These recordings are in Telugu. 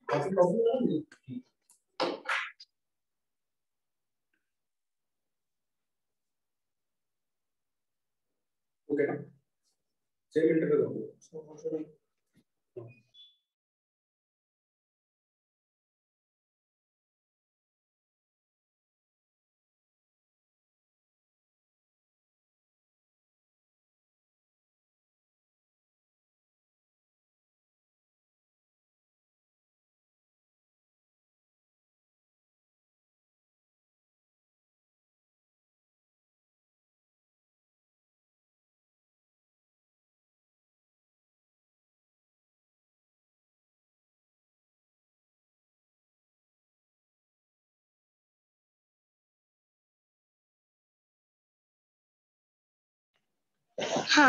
ఓకేనా చేయమంటారు కదా हाँ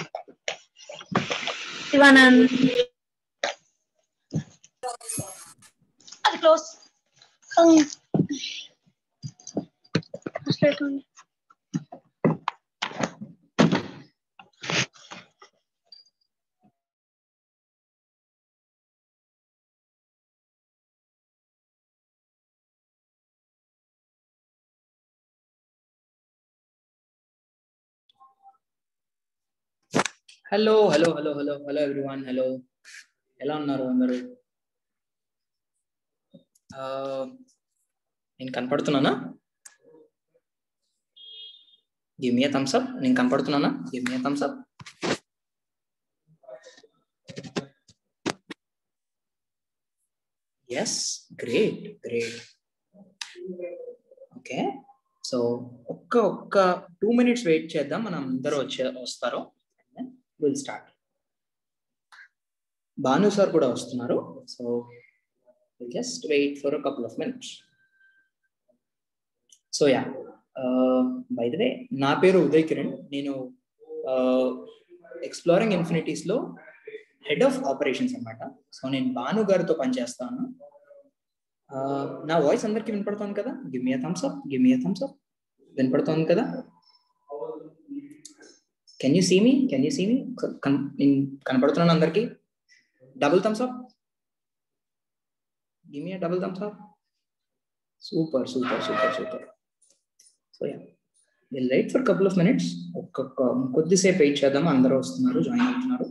శివానంద్ అది close hello hello hello hello hello everyone hello ఎలా ఉన్నారు అందరూ ఆ, నేను కనపడుతున్నానా గివ్ మీ థమ్స్ అప్ నేను కనపడుతున్నానా give me thumbs up yes great great okay so ఒక్క ఒక్క టూ మినిట్స్ వెయిట్ చేద్దాం మనం అందరూ వచ్చే వస్తారు విల్ స్టార్ట్ భాను సార్ కూడా వస్తున్నారు so just wait for couple of minutes so yeah by the way నా పేరు ఉదయ్ కిరణ్ నేను ఎక్స్ప్లోరింగ్ ఇన్ఫినిటీస్ లో హెడ్ ఆఫ్ ఆపరేషన్స్ అన్నమాట సో నేను భాను గారితో పనిచేస్తాను Uh, నా వాయిస్ అందరికి వినపడుతోంది కదా give me thumbs up give me thumbs up వినపడుతోంది కదా can you see me can you see me నేను కనపడుతున్నాను అందరికి double thumbs up give me double thumbs up super super super super so yeah will wait for couple of minutes ఒక్కొక్క కొద్దిసేపు వెయిట్ చేద్దాం అందరూ వస్తున్నారు జాయిన్ అవుతున్నారు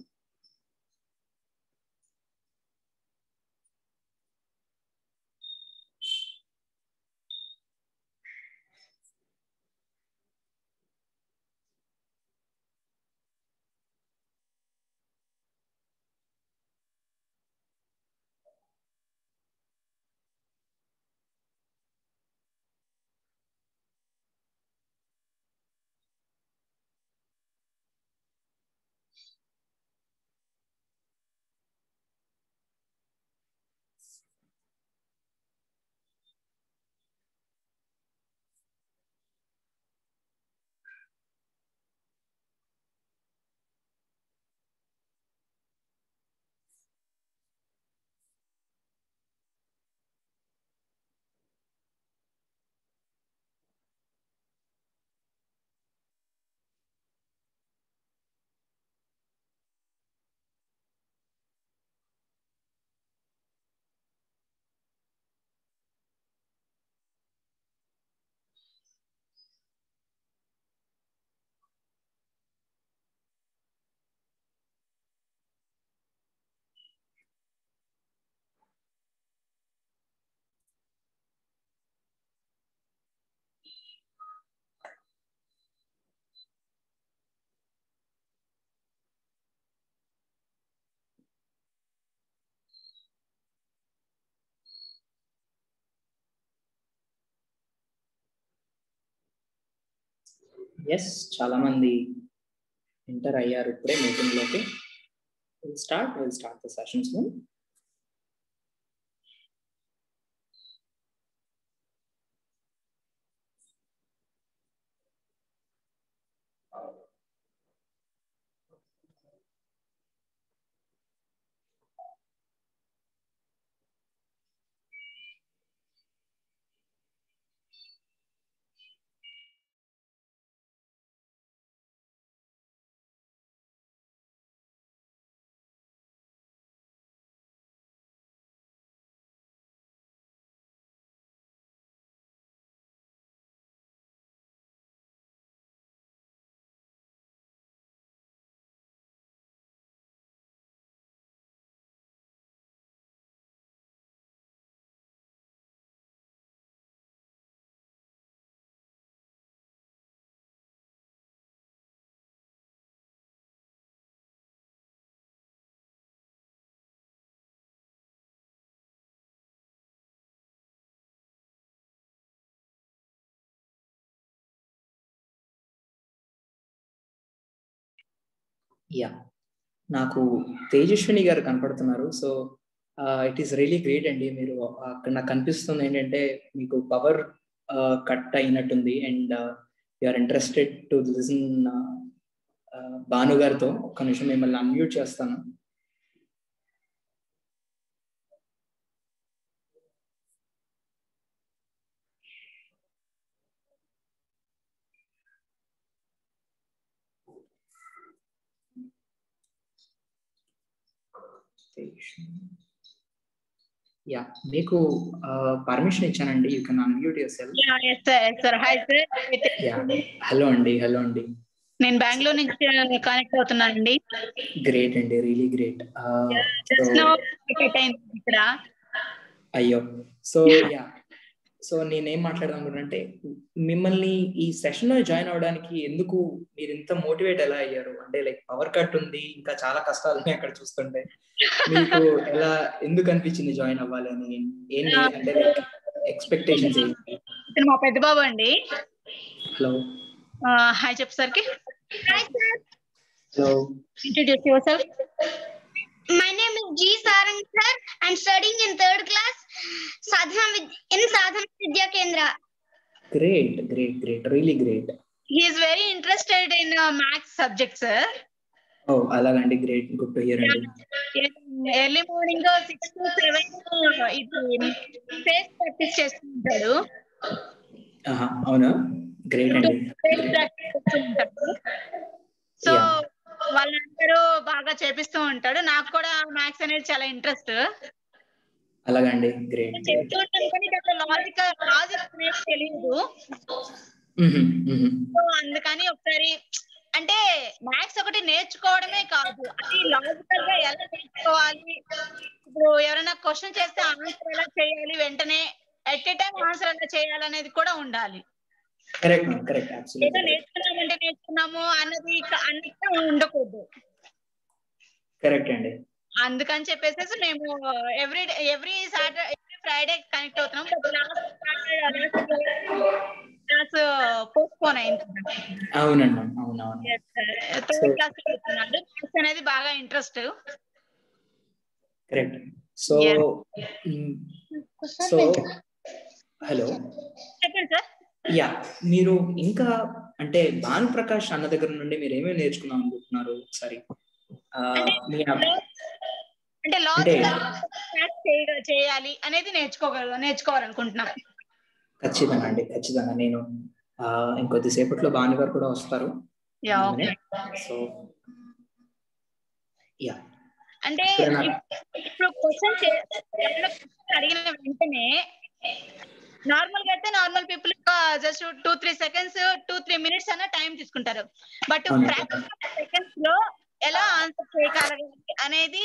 ఎస్ చాలా మంది ఎంటర్ అయ్యారు ఇప్పుడే మీటింగ్ లోకి will start will start the sessions yeah నాకు తేజస్విని గారు కనపడుతున్నారు so it is really great అండి మీరు అక్కడ నాకు కనిపిస్తుంది ఏంటంటే మీకు పవర్ కట్ అయినట్టుంది and are interested to listen Bhanu గారితో ఒక్క నిమిషం మిమ్మల్ని అన్మ్యూట్ చేస్తాను యా మీకు పర్మిషన్ ఇచ్చానండి you can unmute yourself Yeah, yes, sir. Yes, sir. Hi, sir. Yeah hello అండి హలో అండి నేను బెంగళూరు నుంచి కనెక్ట్ అవుతున్నానండి గ్రేట్ అండి really great just no ticket అయింది ఇక్కడ అయ్యో సో యా సో నేనేం మాట్లాడదాం అనుకుంటే మిమ్మల్ని ఈ సెషన్ లో జాయిన్ అవడానికి ఎందుకు మీరు ఇంత మోటివేట్ ఎలా అయ్యారు అంటే లైక్ పవర్ కట్ ఉంది ఇంకా చాలా కష్టాలు ఉన్నాయి అక్కడ చూస్తుంటే మీకు ఎలా ఎందుకు అనిపించింది జాయిన్ అవ్వాలని ఏంటి అంటే లైక్ ఎక్స్పెక్టేషన్స్ ఏంటి ఇతను మా పెద్ద బాబు అండి హలో హాయ్ చెప్పు సార్కి hi sir hello introduce yourself My name is G. Sarang sir. I'm studying in third class Sadhana Vid- in Sadhana Vidya Kendra. Great great great really great he is very interested in uh, maths subject sir ఓ అలాగండి గ్రేట్ గుడ్ టు హియర్ అండి early morning six to seven ఇది ఫేస్ ప్రాక్టీస్ చేస్తుంటాడు ఆహా, అవునా గ్రేట్ అండి ఫేస్ ప్రాక్టీస్ చేస్తుంటాడు సో Yeah. వాళ్ళందరూ బాగా చేపిస్తూ ఉంటాడు నాకు కూడా మ్యాథ్స్ అనేది చాలా ఇంట్రెస్ట్ అలాగండి గ్రేట్ గ్రేట్ చెప్తూ ఉంటాను కానీ దాంట్లో లాజిక్ లాజిక్ అనేది తెలియదు సో అందుకని ఒకసారి అంటే మ్యాథ్స్ ఒకటి నేర్చుకోవడమే కాదు అది లాజికల్ గా ఎలా నేర్చుకోవాలి ఇప్పుడు ఎవరైనా క్వశ్చన్ చేస్తే ఆన్సర్ ఎలా చేయాలి వెంటనే ఎట్ ఏ టైం ఆన్సర్ ఎలా చేయాలి అనేది కూడా ఉండాలి కరెక్ట్ కరెక్ట్ ఏదో అబ్సల్యూట్లీ నేర్చుకున్నామంటే నేర్చుకున్నాము అన్నది క- అన్నట్టు ఉండకూడదు కరెక్ట్ అండి అందుకని చెప్పేసి మేము every every Saturday every Friday connect అవుతున్నాం but last class postpone అయింది అవునండి అవునవును థర్డ్ క్లాస్ చదువుతున్నాడు మ్యాథ్స్ అనేది బాగా interest correct so Yeah. So hello చెప్పండి సార్ యా మీరు ఇంకా అంటే భాను ప్రకాష్ అన్న దగ్గర నుండి మీరు ఏమేమి నేర్చుకుందాం అనుకుంటున్నారు ఒకసారి ఆ, మీ అంటే లాజికల్ మ్యాథ్స్ చేయాలి అనేది నేర్చుకోగల నేర్చుకోవాలనుకుంటున్నాం ఖచ్చితంగా అండి ఖచ్చితంగా నేను ఆ, ఇంకొద్దిసేపట్లో భాను గారు కూడా వస్తారు యా ఓకే సో యా అంటే ఇక్కడ నా- ఇప్- ఇప్పుడు క్వశ్చన్ అడిగిన వెంటనే నార్మల్ గా అయితే normal people just two three seconds two three minutes అన్న టైం తీసుకుంటారు బట్ అవును. సెకండ్స్ లో ఎలా ఆన్సర్ చేయగలగాలి అనేది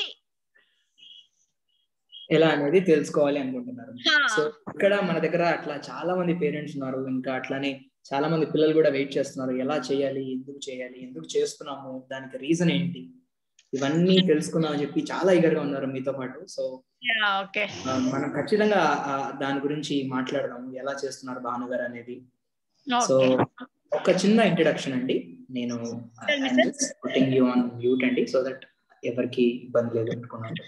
ఎలా అనేది తెలుసుకోవాలి అనుకుంటున్నారు హా, సో ఇక్కడ మన దగ్గర అట్లా చాలా మంది పేరెంట్స్ ఉన్నారు ఇంకా అట్లానే చాలా మంది పిల్లలు కూడా వెయిట్ చేస్తున్నారు ఎలా చేయాలి ఎందుకు చేయాలి ఎందుకు చేస్తున్నాము దానికి రీజన్ ఏంటి ఇవన్నీ తెలుసుకుందాం అని చెప్పి చాలా eager గా ఉన్నారు మీతో పాటు సో యా, ఓకే ఆ, మనం ఖచ్చితంగా ఆ, దాని గురించి మాట్లాడదాము ఎలా చేస్తున్నారు భానుగారు అనేది సో ఓకే ఒక చిన్న ఇంట్రడక్షన్ అండి నేను Tell me, sir. Putting you on mute అండి సో దట్ ఎవరికి ఇబ్బంది లేదు అనుకున్నాను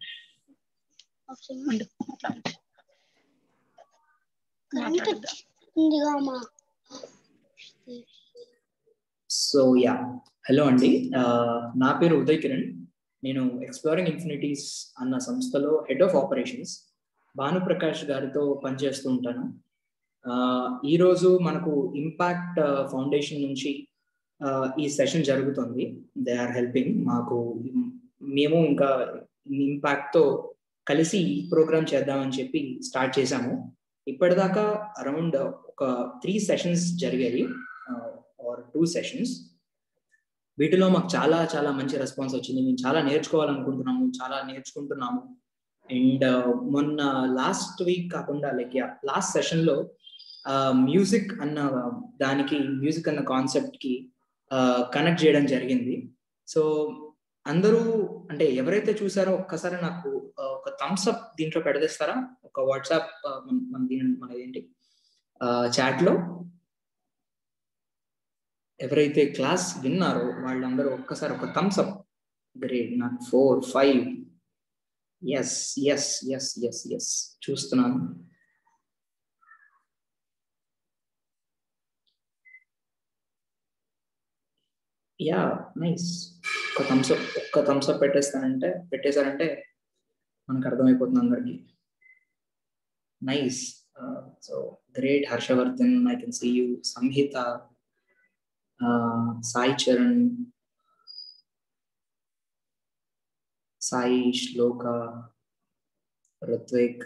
ఉండు, అట్లా ఉండు. మాట్లాడొద్దు. ఉందిగా అమ్మా సో యా హలో అండి ఆ, నా పేరు ఉదయ్ కిరణ్ నేను ఎక్స్ప్లోరింగ్ ఇన్ఫినిటీస్ అన్న సంస్థలో హెడ్ ఆఫ్ ఆపరేషన్స్ భానుప్రకాష్ గారితో పనిచేస్తూ ఉంటాను ఆ, ఈరోజు మనకు ఇంపాక్ట్ ఫౌండేషన్ నుంచి ఆ, ఈ సెషన్ జరుగుతుంది దే ఆర్ హెల్పింగ్ మాకు మేము ఇంకా ఇంపాక్ట్ తో కలిసి ఈ ప్రోగ్రామ్ చేద్దామని చెప్పి స్టార్ట్ చేశాము ఇప్పటిదాకా అరౌండ్ ఒక త్రీ సెషన్స్ జరిగాయి ఆర్ టూ సెషన్స్ వీటిలో మాకు చాలా చాలా మంచి రెస్పాన్స్ వచ్చింది మేము చాలా నేర్చుకోవాలనుకుంటున్నాము చాలా నేర్చుకుంటున్నాము అండ్ మొన్న లాస్ట్ వీక్ కాకుండా లైక్ లాస్ట్ సెషన్ లో మ్యూజిక్ అన్న దానికి మ్యూజిక్ అన్న కాన్సెప్ట్ కి కనెక్ట్ చేయడం జరిగింది సో అందరూ అంటే ఎవరైతే చూసారో ఒక్కసారి నాకు ఆ, ఒక థమ్స్ అప్ దీంట్లో పెడదేస్తారా ఒక వాట్సాప్ మన దీని మన ఏంటి చాట్ లో ఎవరైతే క్లాస్ విన్నారో వాళ్ళందరూ ఒక్కసారి ఒక థమ్స్ అప్ గ్రేట్ నాకు four five yes yes yes yes yes చూస్తున్నాను యా నైస్ ఒక థమ్స్ అప్ ఒక్క థమ్స్ అప్ పెట్టేస్తానంటే పెట్టేశారంటే మనకు అర్థమైపోతుంది అందరికి nice so great Harshavardhan I can see you Samhita Sai Charan Sai Shloka Ritvik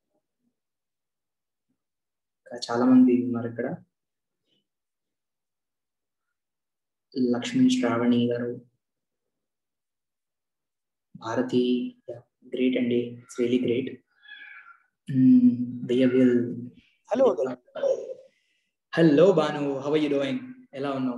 ఇంకా చాలా మంది ఉన్నారు ఇక్కడ లక్ష్మీ శ్రావణి గారు భారతి గ్రేట్ అండి it's really great will hello hello Bhanu how you doing ఎలా ఉన్నావు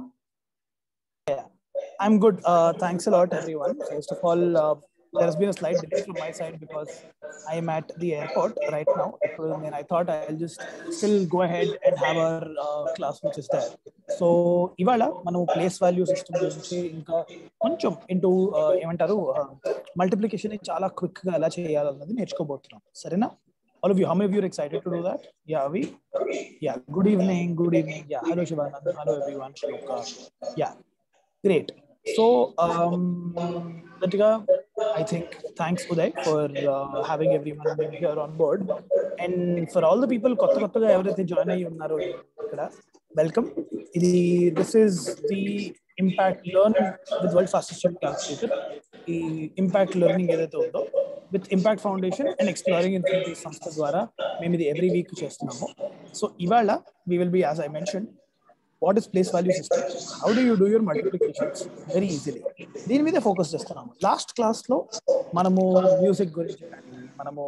I'm good. Uh, thanks a lot, everyone. First of all, uh, there has been a slight delay from my side because I am at the airport right now. And I thought I'll just still go ahead and have our uh, class which is there. So ఇవాళ మనం ప్లేస్ వాల్యూ సిస్టమ్ గురించి ఇంకా కొంచెం ఇంటూ ఏమంటారు మల్టిప్లికేషన్ చాలా క్విక్ గా ఎలా చేయాలన్నది నేర్చుకోబోతున్నాం సరేనా all of you how many of you are excited to do that yeah we yeah good evening good evening yeah hello shivanand hello everyone Shloka. yeah great so um Latika, i think thanks uday for uh, having everyone here on board and for all the people కొత్త కొత్తగా ఎవరైతే జాయిన్ అయ్యి ఉన్నారో ఇక్కడ వెల్కమ్ ఇది this is the impact learn with world fastest calculator ఈ ఇంపాక్ట్ లెర్నింగ్ ఏదైతే ఉందో with impact foundation and exploring infinity సంస్థ ద్వారా మేము ఇది ఎవ్రీ వీక్ చేస్తున్నాము సో ఇవాళ we will be as I mention what is place value system how do you do your multiplications very easily దీని మీద ఫోకస్ చేస్తున్నాము లాస్ట్ క్లాస్ లో మనము మ్యూజిక్ గురించి కానీ మనము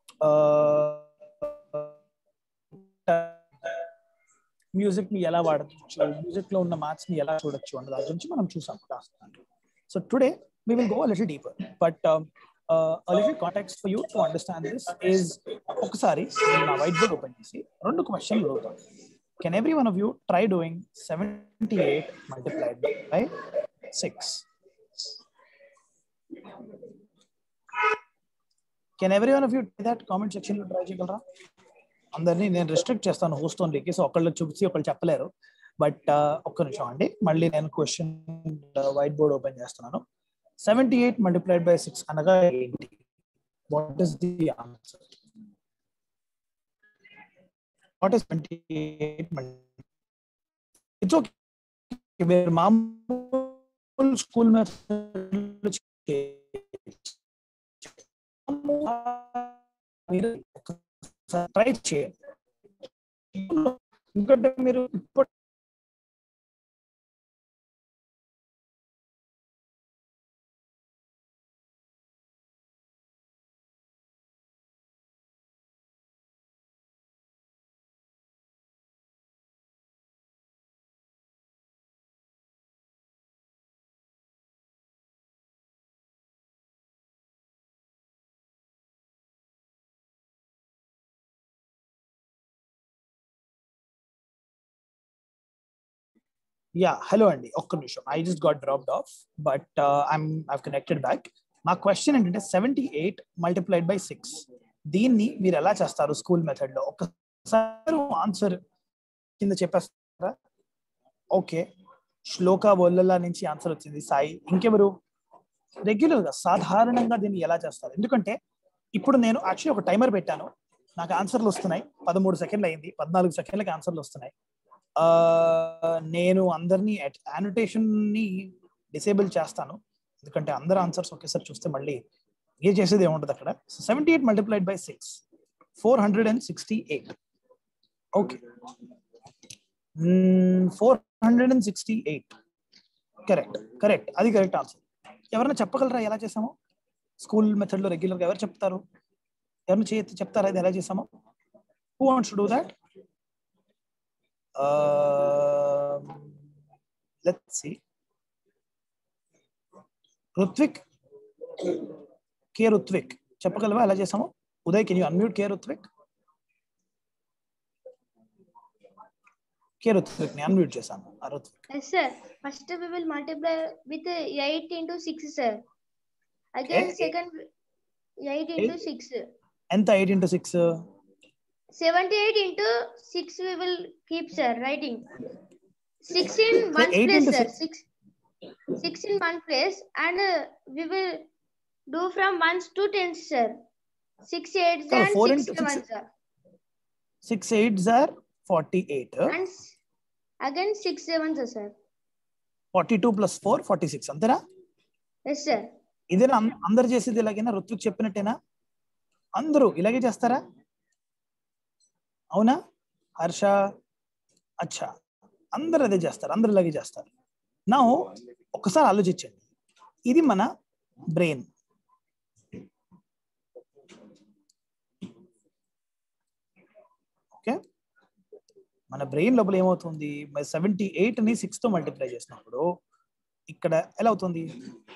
మ్యూజిక్ ని ఎలా వాడచ్చు మ్యూజిక్ లో ఉన్న మ్యాథ్స్ ని ఎలా చూడొచ్చు అన్న దాని గురించి మనం చూసాం last so today we will go a little deeper but um, uh, a little context for you to understand this is ఒకసారి నేను నా వైట్ బోర్డ్ ఓపెన్ చేసి రెండు క్వశ్చన్లు అడుగుతాను can every one of you try doing seventy eight multiplied by six can every one of you that comment section లో ట్రై చేయగలరా అందరినీ నేను రిస్ట్రిక్ట్ చేస్తాను హోస్ట్ ఓన్లీకి సో ఒకళ్ళు చూసి ఒకళ్ళు చెప్పలేరు బట్ ఒక్క నిమిషం అండి మళ్ళీ నేను క్వశ్చన్ వైట్ బోర్డ్ ఓపెన్ చేస్తున్నాను seventy eight multiplied by six అనగా ఏంటి what is the answer what is twenty eight it's okay మీరు మామూలు స్కూల్ మీరు ట్రై చేయండి ఎందుకంటే మీరు ఇప్పుడు యా హలో అండి ఒక్క నిమిషం I just got dropped off but I'm I've connected back మా క్వశ్చన్ ఏంటంటే seventy eight multiplied by six దీన్ని మీరు ఎలా చేస్తారు స్కూల్ మెథడ్ లో ఒక్కసారి ఆన్సర్ కింద చెప్పేస్తారా ఓకే శ్లోక బొల్లలా నుంచి ఆన్సర్ వచ్చింది సాయి ఇంకెవరు రెగ్యులర్ గా సాధారణంగా దీన్ని ఎలా చేస్తారు ఎందుకంటే ఇప్పుడు నేను యాక్చువల్లీ ఒక టైమర్ పెట్టాను నాకు ఆన్సర్లు వస్తున్నాయి పదమూడు సెకండ్లు అయింది పద్నాలుగు సెకండ్లకి ఆన్సర్లు వస్తున్నాయి నేను అందరినీ యానోటేషన్ ని డిసేబుల్ చేస్తాను ఎందుకంటే అందరు ఆన్సర్స్ ఒకేసారి చూస్తే మళ్ళీ ఏ చేసేది ఏముంటుంది అక్కడ seventy eight multiplied by six four hundred and sixty eight okay four hundred and sixty eight correct correct అది కరెక్ట్ ఆన్సర్ ఎవరైనా చెప్పగలరా ఎలా చేసామో స్కూల్ మెథడ్ లో రెగ్యులర్ గా ఎవరు చెప్తారు ఎవరిని చేతి చెప్తారా ఇది ఎలా చేసామో who wants to do that let's see Ruthvik K Ruthvik చెప్పగలవా ఎలా చేసామో Uday can you unmute K Ruthvik K Ruthvik ని అన్మ్యూట్ చేశాను ఆ Ruthvik Yes, sir. First we will multiply with uh, 8 into 6, sir. Again, Eh? second, 8 into 6. ఎంత eight into six 78 into 6 we will keep, sir, writing. 6 in one eight place, into sir. six. 6, 6 in one place and uh, we will do from ones to tens, sir. 6 eights Sir, and four 6 into- six- sevens, sir. Six eight are forty eight And s- again 6 sevens, sir. Forty two plus four forty six అంతేనా Yes, sir. ఇదేనా అం- అందరు చేసేది ఇలాగేనా రుత్విక్ చెప్పినట్టేనా అందరూ ఇలాగే చేస్తారా అవునా హర్ష అచ్చా అందరు అదే చేస్తారు అందరు ఇలాగే చేస్తారు నా ఒక్కసారి ఆలోచించండి ఇది మన బ్రెయిన్ ఓకే మన బ్రెయిన్ లోపల ఏమవుతుంది సెవెంటీ ఎయిట్ ని సిక్స్ తో మల్టిప్లై చేసినప్పుడు ఇక్కడ ఎలా అవుతుంది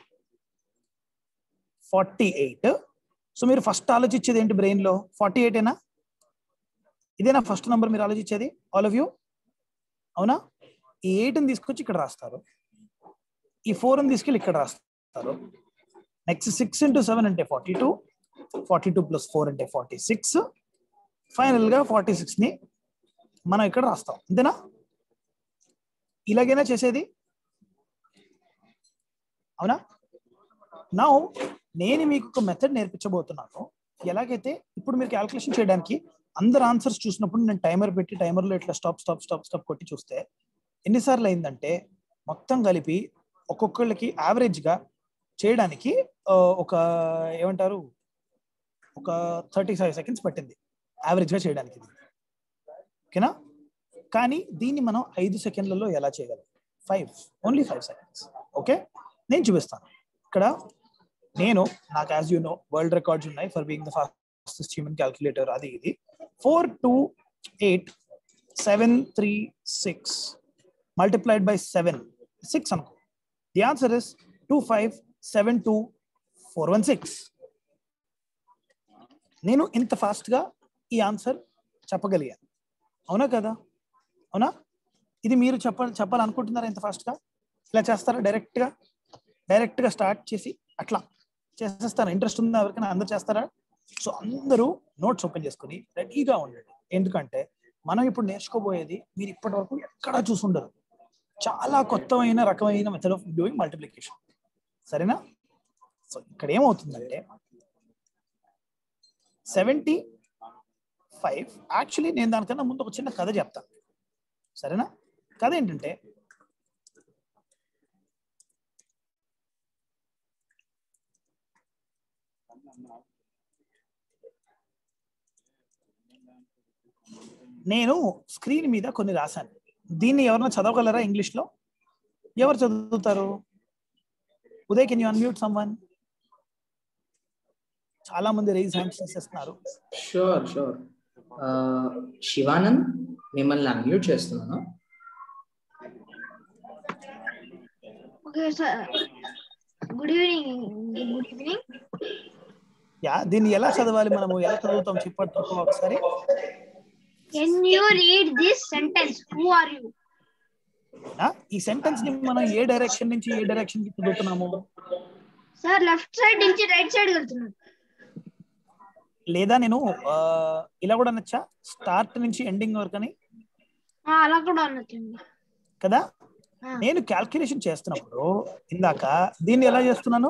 ఫార్టీ ఎయిట్ సో మీరు ఫస్ట్ ఆలోచించేది ఏంటి బ్రెయిన్ లో ఫార్టీ ఎయిటేనా ఇదేనా ఫస్ట్ నంబర్ మీరు ఆలోచించేది ఆల్ ఆఫ్ యూ అవునా ఈ ఎయిట్ని తీసుకొచ్చి ఇక్కడ రాస్తారు ఈ ఫోర్ని తీసుకెళ్ళి ఇక్కడ రాస్తారు నెక్స్ట్ సిక్స్ ఇంటూ సెవెన్ అంటే forty two forty two plus four అంటే ఫార్టీ సిక్స్ ఫైనల్గా ఫార్టీ సిక్స్ని మనం ఇక్కడ రాస్తాం అంతేనా ఇలాగైనా చేసేది అవునా నా నేను మీకు ఒక మెథడ్ నేర్పించబోతున్నాను ఎలాగైతే ఇప్పుడు మీరు క్యాల్కులేషన్ చేయడానికి అందరు ఆన్సర్స్ చూసినప్పుడు నేను టైమర్ పెట్టి టైమర్లో ఇట్లా స్టాప్ స్టాప్ స్టాప్ స్టాప్ కొట్టి చూస్తే ఎన్నిసార్లు అయిందంటే మొత్తం కలిపి ఒక్కొక్కళ్ళకి యావరేజ్ గా చేయడానికి ఆ, ఒక ఏమంటారు ఒక థర్టీ ఫైవ్ సెకండ్స్ పట్టింది యావరేజ్ గా చేయడానికి ఇది ఓకేనా కానీ దీన్ని మనం ఐదు సెకండ్లలో ఎలా చేయగలం five only five seconds okay నేను చూపిస్తాను ఇక్కడ నేను నాకు as you know world records ఉన్నాయి for being the fastest human calculator అది ఇది four two eight seven three six multiplied by seven six అనుకో the answer is two five seven two four one six నేను ఇంత ఫాస్ట్ గా ఈ ఆన్సర్ చెప్పగలిగాను అవునా కదా అవునా ఇది మీరు చెప్ప చెప్పాలనుకుంటున్నారా ఇంత ఫాస్ట్ గా ఇలా చేస్తారా డైరెక్ట్ గా డైరెక్ట్ గా స్టార్ట్ చేసి అట్లా చేసేస్తారా ఇంట్రెస్ట్ ఉందా ఎవరికైనా అందరు చేస్తారా సో అందరూ నోట్స్ ఓపెన్ చేసుకుని రెడీగా ఉండండి ఎందుకంటే మనం ఇప్పుడు నేర్చుకోబోయేది మీరు ఇప్పటి వరకు ఎక్కడా చూసుండరు చాలా కొత్తమైన రకమైన మెథడ్ ఆఫ్ డూయింగ్ మల్టిప్లికేషన్ సరేనా సో ఇక్కడ ఏమవుతుందంటే సెవెంటీ ఫైవ్ యాక్చువల్లీ నేను దానికన్నా ముందు ఒక చిన్న కథ చెప్తాను సరేనా కథ ఏంటంటే నేను స్క్రీన్ మీద కొన్ని రాశాను దీన్ని ఎవరైనా చదవగలరా ఇంగ్లీష్ లో ఎవరు చదువుతారు Uday can you unmute someone చాలా మంది రైజ్ హ్యాండ్స్ చేసేస్తున్నారు షూర్ షూర్ శివానంద్ మిమ్మల్ని అన్మ్యూట్ చేస్తున్నాను Okay, sir. Good evening. Good evening. యా దీన్ని ఎలా చదవాలి మనము ఎలా చదువుతాం చెప్పట్టు ఒకసారి Can you read this sentence? Who are you? ఆ, ఈ సెంటెన్స్ ని మనం ఏ డైరెక్షన్ నుంచి ఏ డైరెక్షన్ కి చదువుతున్నాము సార్ లెఫ్ట్ సైడ్ నుంచి రైట్ సైడ్ వెళ్తున్నాను లేదా నేను ఆ, ఇలా కూడా నచ్చా స్టార్ట్ నుంచి ఎండింగ్ వరకు అని ఆ, అలా కూడా అనొచ్చండి కదా ఆ. నేను క్యాల్కులేషన్ చేస్తున్నప్పుడు ఇందాక దీన్ని ఎలా చేస్తున్నాను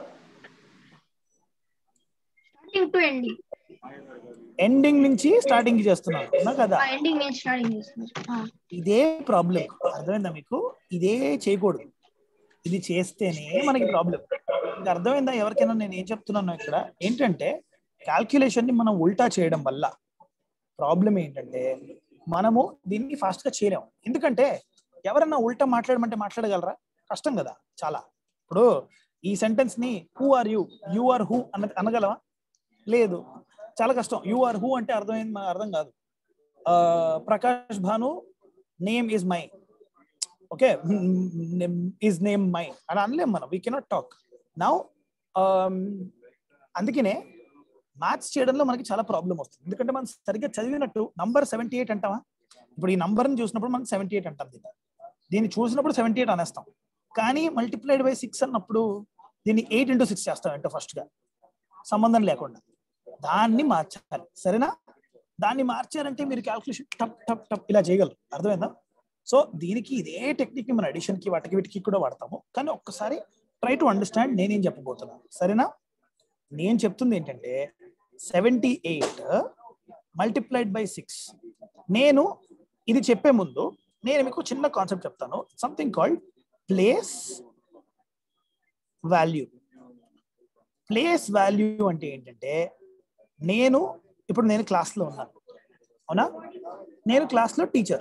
స్టార్టింగ్ టు ఎండింగ్ ఎండింగ్ నుంచి స్టార్టింగ్ చేస్తున్నాను అవునా కదా ఎండింగ్ నుంచి స్టార్టింగ్ చేస్తున్నారు ఆ. ఇదే ప్రాబ్లం అర్థమైందా మీకు ఇదే చేయకూడదు ఇది చేస్తేనే మనకి ప్రాబ్లం ఇంకా అర్థమైందా ఎవరికైనా నేను ఏం చెప్తున్నాను ఇక్కడ ఏంటంటే క్యాల్కులేషన్ ని మనం ఉల్టా చేయడం వల్ల ప్రాబ్లం ఏంటంటే మనము దీన్ని ఫాస్ట్ గా చేయలేము ఎందుకంటే ఎవరన్నా ఉల్టా మాట్లాడమంటే మాట్లాడగలరా కష్టం కదా చాలా ఇప్పుడు ఈ సెంటెన్స్ ని who are you you are who అన్న అనగలవా లేదు చాలా కష్టం యు ఆర్ హూ అంటే అర్థమైంది మనకు అర్థం కాదు ఆ, Prakash Bhanu name is my okay is name my అని అనలేం మనం వీ కెనాట్ టాక్ నౌ అందుకనే మ్యాథ్స్ చేయడంలో మనకి చాలా ప్రాబ్లం వస్తుంది ఎందుకంటే మనం సరిగ్గా చదివినట్టు నంబర్ సెవెంటీ ఎయిట్ అంటావా ఇప్పుడు ఈ నంబర్ని చూసినప్పుడు మనకి సెవెంటీ ఎయిట్ అంటాం దీన్ని దీన్ని చూసినప్పుడు సెవెంటీ ఎయిట్ అనేస్తాం కానీ మల్టిప్లైడ్ బై సిక్స్ అన్నప్పుడు దీన్ని ఎయిట్ ఇంటూ సిక్స్ చేస్తాం అంటే ఫస్ట్గా సంబంధం లేకుండా దాన్ని మార్చాలి సరేనా దాన్ని మార్చారంటే మీరు క్యాల్కులేషన్ టప్ టప్ టప్ ఇలా చేయగలరు అర్థమైందా సో దీనికి ఇదే టెక్నిక్ మన అడిషన్ కి వాటికి వీటికి కూడా వాడతాము కానీ ఒక్కసారి ట్రై టు అండర్స్టాండ్ నేనేం చెప్పబోతున్నాను సరేనా నేను చెప్తుంది ఏంటంటే seventy eight multiplied by six నేను ఇది చెప్పే ముందు నేను మీకు చిన్న కాన్సెప్ట్ చెప్తాను something called place value place value అంటే ఏంటంటే నేను ఇప్పుడు నేను క్లాస్లో ఉన్నాను అవునా నేను క్లాస్లో టీచర్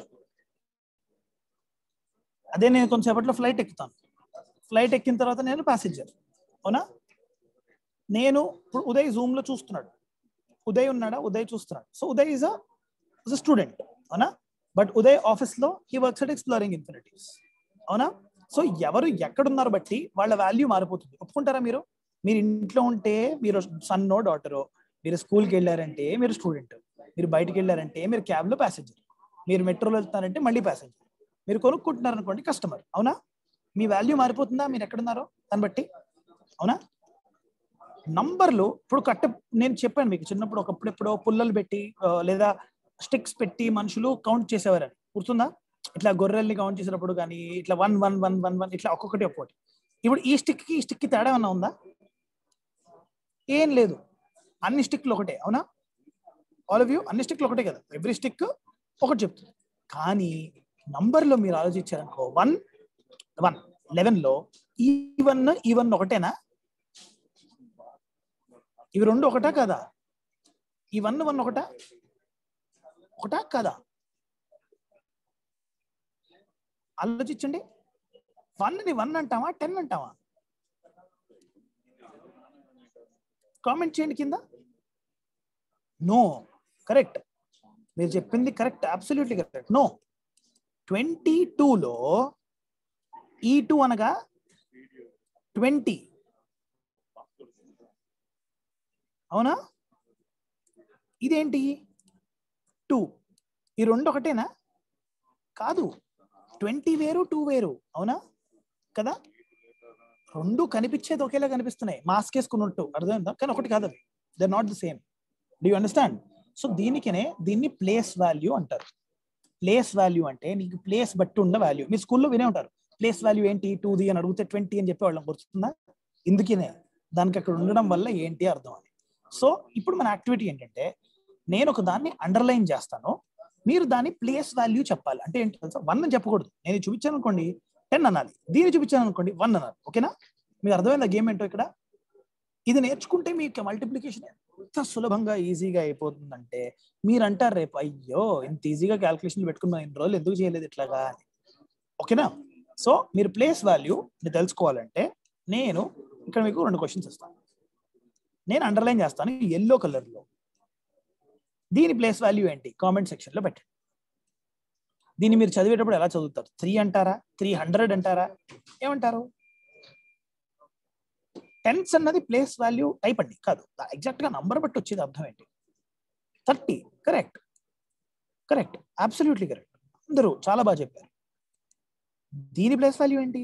అదే నేను కొంచెంసేపట్లో ఫ్లైట్ ఎక్కుతాను ఫ్లైట్ ఎక్కిన తర్వాత నేను ప్యాసింజర్ అవునా నేను ఇప్పుడు ఉదయ్ జూమ్ లో చూస్తున్నాడు ఉదయ్ ఉన్నాడా ఉదయ్ చూస్తున్నాడు so Uday is a student అవునా బట్ ఉదయ్ ఆఫీస్ లో he works at exploring infinities అవునా సో ఎవరు ఎక్కడున్నారు బట్టి వాళ్ళ వాల్యూ మారిపోతుంది ఒప్పుకుంటారా మీరు మీరు ఇంట్లో ఉంటే మీరు సన్నో డాటరో మీరు స్కూల్కి వెళ్ళారంటే మీరు స్టూడెంట్ మీరు బయటికి వెళ్ళారంటే మీరు క్యాబ్ లో ప్యాసింజర్ మీరు మెట్రోలో వెళ్తారంటే మళ్ళీ ప్యాసింజర్ మీరు కొనుక్కుంటున్నారు అనుకోండి కస్టమర్ అవునా మీ వాల్యూ మారిపోతుందా మీరు ఎక్కడున్నారో దాన్ని బట్టి అవునా నంబర్లు ఇప్పుడు కట్ట నేను చెప్పాను మీకు చిన్నప్పుడు ఒకప్పుడు ఎప్పుడో పుల్లలు పెట్టి ఆ, లేదా స్టిక్స్ పెట్టి మనుషులు కౌంట్ చేసేవారని గుర్తుందా ఇట్లా గొర్రెల్ని కౌంట్ చేసినప్పుడు కానీ ఇట్లా one one one one one ఇట్లా ఒక్కొక్కటి ఒక్కొక్కటి ఇప్పుడు ఈ స్టిక్ కి ఈ స్టిక్ కి తేడా ఏమన్నా ఉందా ఏం లేదు అన్ని స్టిక్లు ఒకటే అవునా ఆల్ ఆఫ్ యూ అన్ని స్టిక్లు ఒకటే కదా ఎవ్రీ స్టిక్ ఒకటి చెప్తుంది కానీ నంబర్లో మీరు ఆలోచించారనుకో వన్ వన్ లెవెన్ లో ఈ వన్ ఈ వన్ ఒకటేనా ఇవి రెండు ఒకటా కదా ఈ వన్ వన్ ఒకటా ఒకటా కదా ఆలోచించండి వన్ ని వన్ అంటావా టెన్ అంటావా కామెంట్ చేయండి కింద నో కరెక్ట్ మీరు చెప్పింది correct absolutely correct no twenty టూలో ఈ టూ అనగా ట్వంటీ అవునా ఇదేంటి టూ ఈ రెండు ఒకటేనా కాదు ట్వంటీ వేరు టూ వేరు అవునా కదా రెండు కనిపించేది ఒకేలా కనిపిస్తున్నాయి మాస్క్ వేసుకున్నట్టు అర్థమైందా కానీ ఒకటి కాదు అది they not the same do you understand so దీనికనే దీన్ని ప్లేస్ వాల్యూ అంటారు ప్లేస్ వాల్యూ అంటే నీకు ప్లేస్ బట్టి ఉన్న వాల్యూ మీ స్కూల్లో వినే ఉంటారు ప్లేస్ వాల్యూ ఏంటి టూ ది అని అడిగితే ట్వంటీ అని చెప్పేవాళ్ళం గుర్తుందా ఇందుకనే దానికి అక్కడ ఉండడం వల్ల ఏంటి అర్థం అని సో ఇప్పుడు మన యాక్టివిటీ ఏంటంటే నేను ఒక దాన్ని అండర్లైన్ చేస్తాను మీరు దాని ప్లేస్ వాల్యూ చెప్పాలి అంటే ఏంటి తెలుసా వన్ అని చెప్పకూడదు నేను చూపించాను అనుకోండి టెన్ అనాలి దీన్ని చూపించాను అనుకోండి వన్ అనాలి ఓకేనా మీకు అర్థమైందా గేమ్ ఏంటో ఇక్కడ ఇది నేర్చుకుంటే మీకు మల్టిప్లికేషన్ ఎంత సులభంగా ఈజీగా అయిపోతుందంటే మీరు అంటారు రేపు అయ్యో ఇంత ఈజీగా క్యాల్కులేషన్ పెట్టుకుని మనం ఇన్ని రోజులు ఎందుకు చేయలేదు ఇట్లాగా అని ఓకేనా సో మీరు ప్లేస్ వాల్యూ తెలుసుకోవాలంటే నేను ఇక్కడ మీకు రెండు క్వశ్చన్స్ ఇస్తాను నేను అండర్లైన్ చేస్తాను ఎల్లో కలర్లో దీని ప్లేస్ వాల్యూ ఏంటి కామెంట్ సెక్షన్లో పెట్టండి దీన్ని మీరు చదివేటప్పుడు ఎలా చదువుతారు త్రీ అంటారా త్రీ హండ్రెడ్ అంటారా ఏమంటారు టెన్స్ అన్నది ప్లేస్ వాల్యూ టైప్ అండి కాదు ఎగ్జాక్ట్ గా నంబర్ బట్టి వచ్చేది అర్థం ఏంటి thirty correct correct absolutely correct అందరూ చాలా బాగా చెప్పారు దీని ప్లేస్ వాల్యూ ఏంటి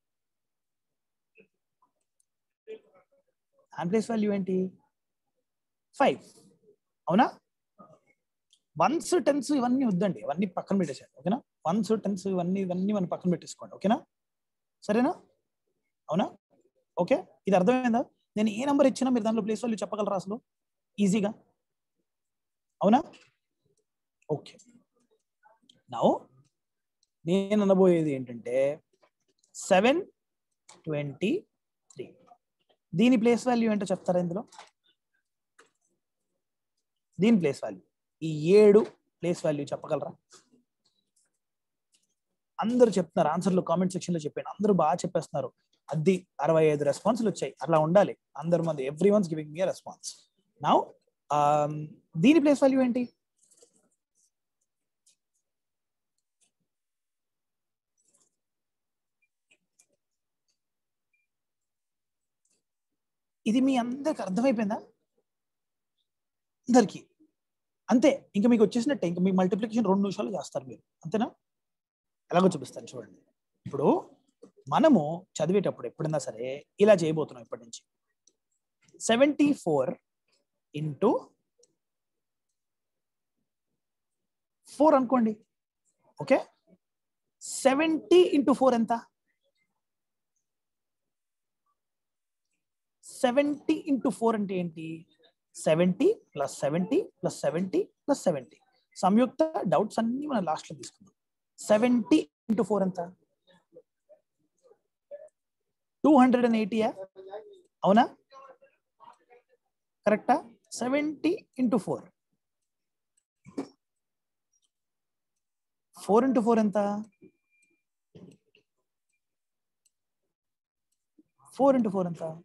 దాని ప్లేస్ వాల్యూ ఏంటి ఫైవ్ అవునా వన్స్ టెన్స్ ఇవన్నీ వద్దండి ఇవన్నీ పక్కన పెట్టేసాడు ఓకేనా వన్స్ టెన్స్ ఇవన్నీ ఇవన్నీ మనం పక్కన పెట్టేసుకోండి ఓకేనా సరేనా అవునా ఓకే ఇది అర్థమైందా నేను ఏ నెంబర్ ఇచ్చినా మీరు దాంట్లో ప్లేస్ వాల్యూ చెప్పగలరా అసలు ఈజీగా అవునా ఓకే నౌ నేను అనబోయేది ఏంటంటే సెవెన్ ట్వంటీ త్రీ దీని ప్లేస్ వాల్యూ ఏంటో చెప్తారా ఇందులో దీని ప్లేస్ వాల్యూ ఈ ఏడు ప్లేస్ వాల్యూ చెప్పగలరా అందరూ చెప్తున్నారు ఆన్సర్లు కామెంట్ సెక్షన్ లో చెప్పాను అందరూ బాగా చెప్పేస్తున్నారు అది అరవై ఐదు రెస్పాన్స్లు వచ్చాయి అట్లా ఉండాలి అందరు మంది every ones giving me response now దీని ప్లేస్ వాల్యూ ఏంటి ఇది మీ అందరికి అర్థమైపోయిందా అందరికి అంతే ఇంకా మీకు వచ్చేసినట్టే ఇంకా మీ మల్టిప్లికేషన్ రెండు నిమిషాలు చేస్తారు మీరు అంతేనా ఎలాగో చూపిస్తాను చూడండి ఇప్పుడు మనము చదివేటప్పుడు ఎప్పుడైనా సరే ఇలా చేయబోతున్నాం ఇప్పటి నుంచి సెవెంటీ ఫోర్ ఇంటూ ఫోర్ అనుకోండి ఓకే సెవెంటీ ఇంటూ ఫోర్ ఎంత సెవెంటీ ఇంటూ ఫోర్ అంటే ఏంటి seventy plus seventy plus seventy plus seventy Samyukta doubts అన్ని మనం లాస్ట్ లో తీసుకుందాం సెవెంటీ ఇంటూ ఫోర్ ఎంత టూ హండ్రెడ్ అండ్ ఎయిటీయా అవునా కరెక్టా seventy into four four into four ఎంత ఫోర్ ఇంటూ ఫోర్ ఎంత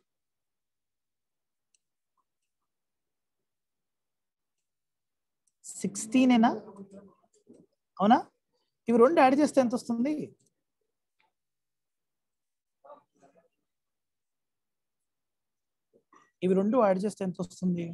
సిక్స్టీనేనా అవునా ఇవి రెండు యాడ్ చేస్తే ఎంత వస్తుంది ఇవి రెండు యాడ్ చేస్తే ఎంత వస్తుంది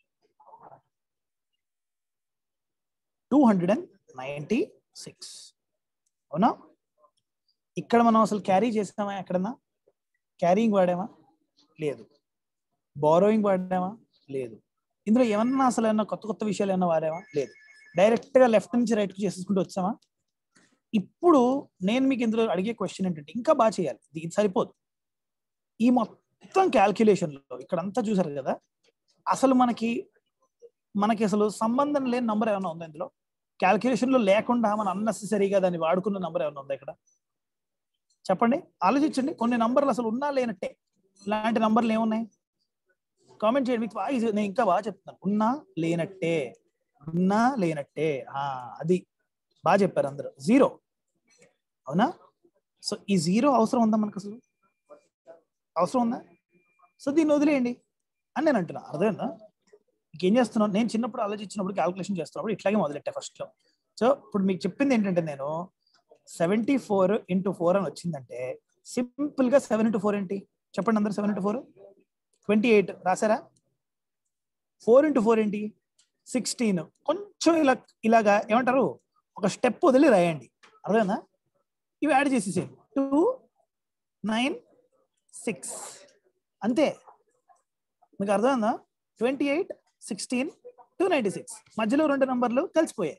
two hundred and ninety six అవునా ఇక్కడ మనం అసలు క్యారీ చేసామా ఎక్కడన్నా క్యారీయింగ్ వాడామా లేదు బారోయింగ్ వాడామా లేదు ఇందులో ఏమన్నా అసలు ఏమన్నా కొత్త కొత్త విషయాలు ఏమన్నా వాడామా లేదు డైరెక్ట్ గా లెఫ్ట్ నుంచి రైట్ కి చేసేసుకుంటూ వచ్చామా ఇప్పుడు నేను మీకు ఇందులో అడిగే క్వశ్చన్ ఏంటంటే ఇంకా బాగా చేయాలి ఇది సరిపోదు ఈ మొత్తం క్యాల్కులేషన్ లో ఇక్కడ అంతా చూసారు కదా అసలు మనకి మనకి అసలు సంబంధం లేని నంబర్ ఏమైనా ఉందా ఇందులో క్యాల్కులేషన్ లో లేకుండా మనం అన్నెసెసరీగా దాన్ని వాడుకున్న నంబర్ ఏమైనా ఉందా ఇక్కడ చెప్పండి ఆలోచించండి కొన్ని నంబర్లు అసలు ఉన్నా లేనట్టే ఇలాంటి నంబర్లు ఏమున్నాయి కామెంట్ చేయండి మీకు బాగా easy. నేను ఇంకా బాగా చెప్తున్నాను ఉన్నా లేనట్టే ఉన్నా లేనట్టే ఆ అది బాగా చెప్పారు అందరూ జీరో అవునా సో ఈ జీరో అవసరం ఉందా మనకు అసలు అవసరం ఉందా సో దీన్ని వదిలేయండి అని నేను అంటున్నా అర్థమైందా ఇంకేం చేస్తున్నాను నేను చిన్నప్పుడు ఆలోచించినప్పుడు క్యాల్కులేషన్ చేస్తున్నప్పుడు ఇట్లాగే మొదలెట్టా ఫస్ట్ లో సో ఇప్పుడు మీకు చెప్పింది ఏంటంటే నేను సెవెంటీ ఫోర్ ఇంటూ ఫోర్ అని వచ్చిందంటే సింపుల్ గా సెవెన్ ఇంటూ ఫోర్ ఏంటి చెప్పండి అందరు seven into four twenty eight రాసారా ఫోర్ ఇంటూ ఫోర్ ఏంటి సిక్స్టీన్ కొంచెం ఇలా ఇలాగా ఏమంటారు ఒక స్టెప్ వదిలి రాయండి అర్థమైందా ఇవి యాడ్ చేసేసే టూ నైన్ సిక్స్ అంతే మీకు అర్థమైందా twenty eight sixteen two ninety six మధ్యలో రెండు నంబర్లు కలిసిపోయాయి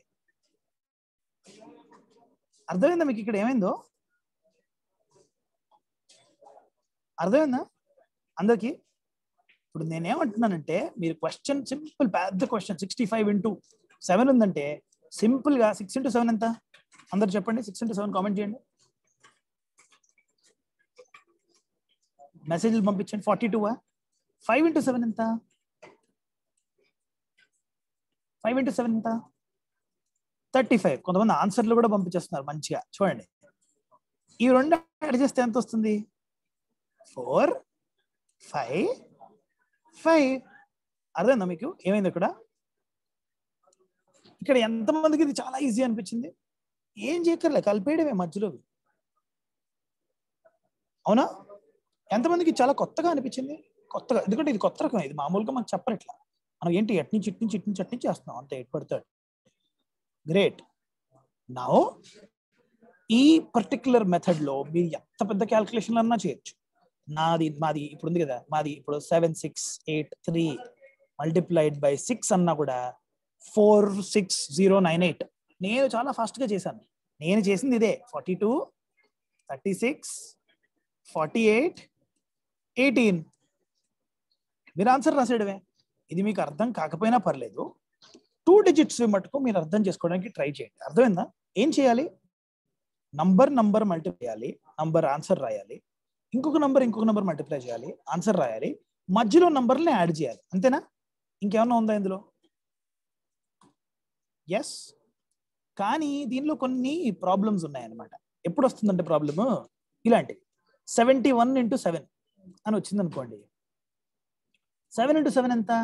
అర్థమైందా మీకు ఇక్కడ ఏమైందో అర్థమైందా అందరికి ఇప్పుడు నేనేమంటున్నానంటే మీరు క్వశ్చన్ సింపుల్ పెద్ద question sixty five into seven ఉందంటే సింపుల్ గా సిక్స్ ఇంటూ సెవెన్ ఎంత అందరు చెప్పండి సిక్స్ ఇంటూ సెవెన్ కామెంట్ చేయండి మెసేజ్లు పంపించండి forty two five into seven ఎంత ఫైవ్ ఇంటూ సెవెన్ ఎంత థర్టీ ఫైవ్ కొంతమంది ఆన్సర్లు కూడా పంపించేస్తున్నారు మంచిగా చూడండి ఈ రెండు యాడ్ చేస్తే ఎంత వస్తుంది ఫోర్ ఫైవ్ ఫైవ్ అర్థమైందా మీకు ఏమైంది ఇక్కడ ఇక్కడ ఎంతమందికి ఇది చాలా ఈజీ అనిపించింది ఏం చేయక్కర్లే కలిపేయడమే మధ్యలో అవునా ఎంతమందికి చాలా కొత్తగా అనిపించింది కొత్తగా ఎందుకంటే ఇది కొత్త రకం ఇది మామూలుగా మనకు చెప్పరు ఇట్లా మనం ఏంటి ఎట్ని చిట్ని చిట్ని చట్ని చేస్తున్నాం అంతే ఎట్ పడతాడు గ్రేట్ నా ఈ పర్టికులర్ మెథడ్ లో మీరు ఎంత పెద్ద క్యాల్కులేషన్ అన్నా చేయొచ్చు నాది మాది ఇప్పుడు ఉంది కదా మాది ఇప్పుడు seven six eight three multiplied by six అన్నా కూడా four six zero nine eight నేను చాలా ఫాస్ట్ గా చేశాను నేను చేసింది ఇదే forty two thirty six forty eight eighteen మీరు ఆన్సర్ రాసేయడమే ఇది మీకు అర్థం కాకపోయినా పర్లేదు టూ డిజిట్స్ మటుకు మీరు అర్థం చేసుకోవడానికి ట్రై చేయండి అర్థమైందా ఏం చేయాలి నంబర్ నంబర్ మల్టిప్లై చేయాలి నంబర్ ఆన్సర్ రాయాలి ఇంకొక నంబర్ ఇంకొక నంబర్ మల్టిప్లై చేయాలి ఆన్సర్ రాయాలి మధ్యలో నంబర్ని యాడ్ చేయాలి అంతేనా ఇంకేమన్నా ఉందా ఇందులో ఎస్ కానీ దీనిలో కొన్ని ప్రాబ్లమ్స్ ఉన్నాయన్నమాట ఎప్పుడు వస్తుందంటే ప్రాబ్లమ్ ఇలాంటివి సెవెంటీ వన్ ఇంటూ సెవెన్ అని వచ్చింది అనుకోండి సెవెన్ ఇంటూ సెవెన్ ఎంత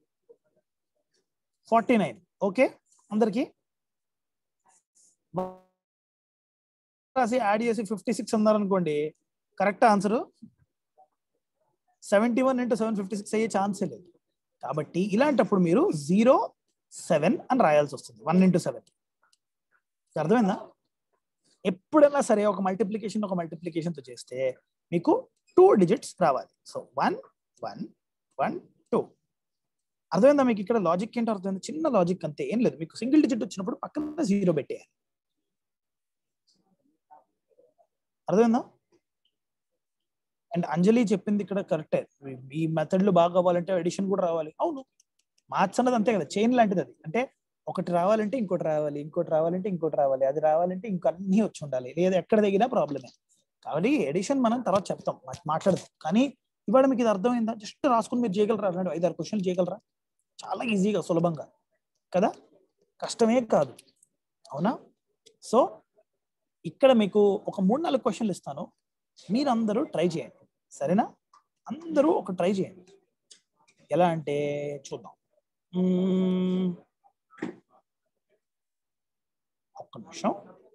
ఫార్టీ నైన్ ఓకే అందరికి రాసి యాడ్ చేసి ఫిఫ్టీ సిక్స్ అన్నారనుకోండి correct answer seventy one into seven fifty six అయ్యే ఛాన్సే లేదు కాబట్టి ఇలాంటప్పుడు మీరు జీరో సెవెన్ అని రాయాల్సి వస్తుంది వన్ ఇంటూ సెవెన్ అర్థమైందా ఎప్పుడైనా సరే ఒక మల్టిప్లికేషన్ ఒక మల్టిప్లికేషన్తో చేస్తే మీకు టూ డిజిట్స్ రావాలి so one one one two అర్థమైందా మీకు ఇక్కడ లాజిక్ ఏంటో అర్థమైంది చిన్న లాజిక్ అంతే ఏం లేదు మీకు సింగిల్ డిజిట్ వచ్చినప్పుడు పక్కన జీరో పెట్టేయాలి అర్థమైందా అండ్ అంజలి చెప్పింది ఇక్కడ కరెక్టే ఈ మెథడ్లు బాగా అవ్వాలంటే ఎడిషన్ కూడా రావాలి అవును మ్యాథ్స్ అన్నది అంతే కదా చైన్ లాంటిది అది అంటే ఒకటి రావాలంటే ఇంకోటి రావాలి ఇంకోటి రావాలంటే ఇంకోటి రావాలి అది రావాలంటే ఇంకో అన్ని వచ్చి ఉండాలి లేదా ఎక్కడ దిగినా ప్రాబ్లమే కాబట్టి ఎడిషన్ మనం తర్వాత చెప్తాం మా- మాట్లాడదాం కానీ ఇవాళ మీకు ఇది అర్థమైందా జస్ట్ రాసుకుని మీరు చేయగలరా రెండు ఐదారు క్వశ్చన్లు చేయగలరా చాలా ఈజీగా సులభంగా కదా కష్టమే కాదు అవునా సో ఇక్కడ మీకు ఒక మూడు నాలుగు క్వశ్చన్లు ఇస్తాను మీరందరూ ట్రై చేయండి సరేనా అందరూ ఒక ట్రై చేయండి ఎలా అంటే చూద్దాం మ్మ్. ఒక్క నిమిషం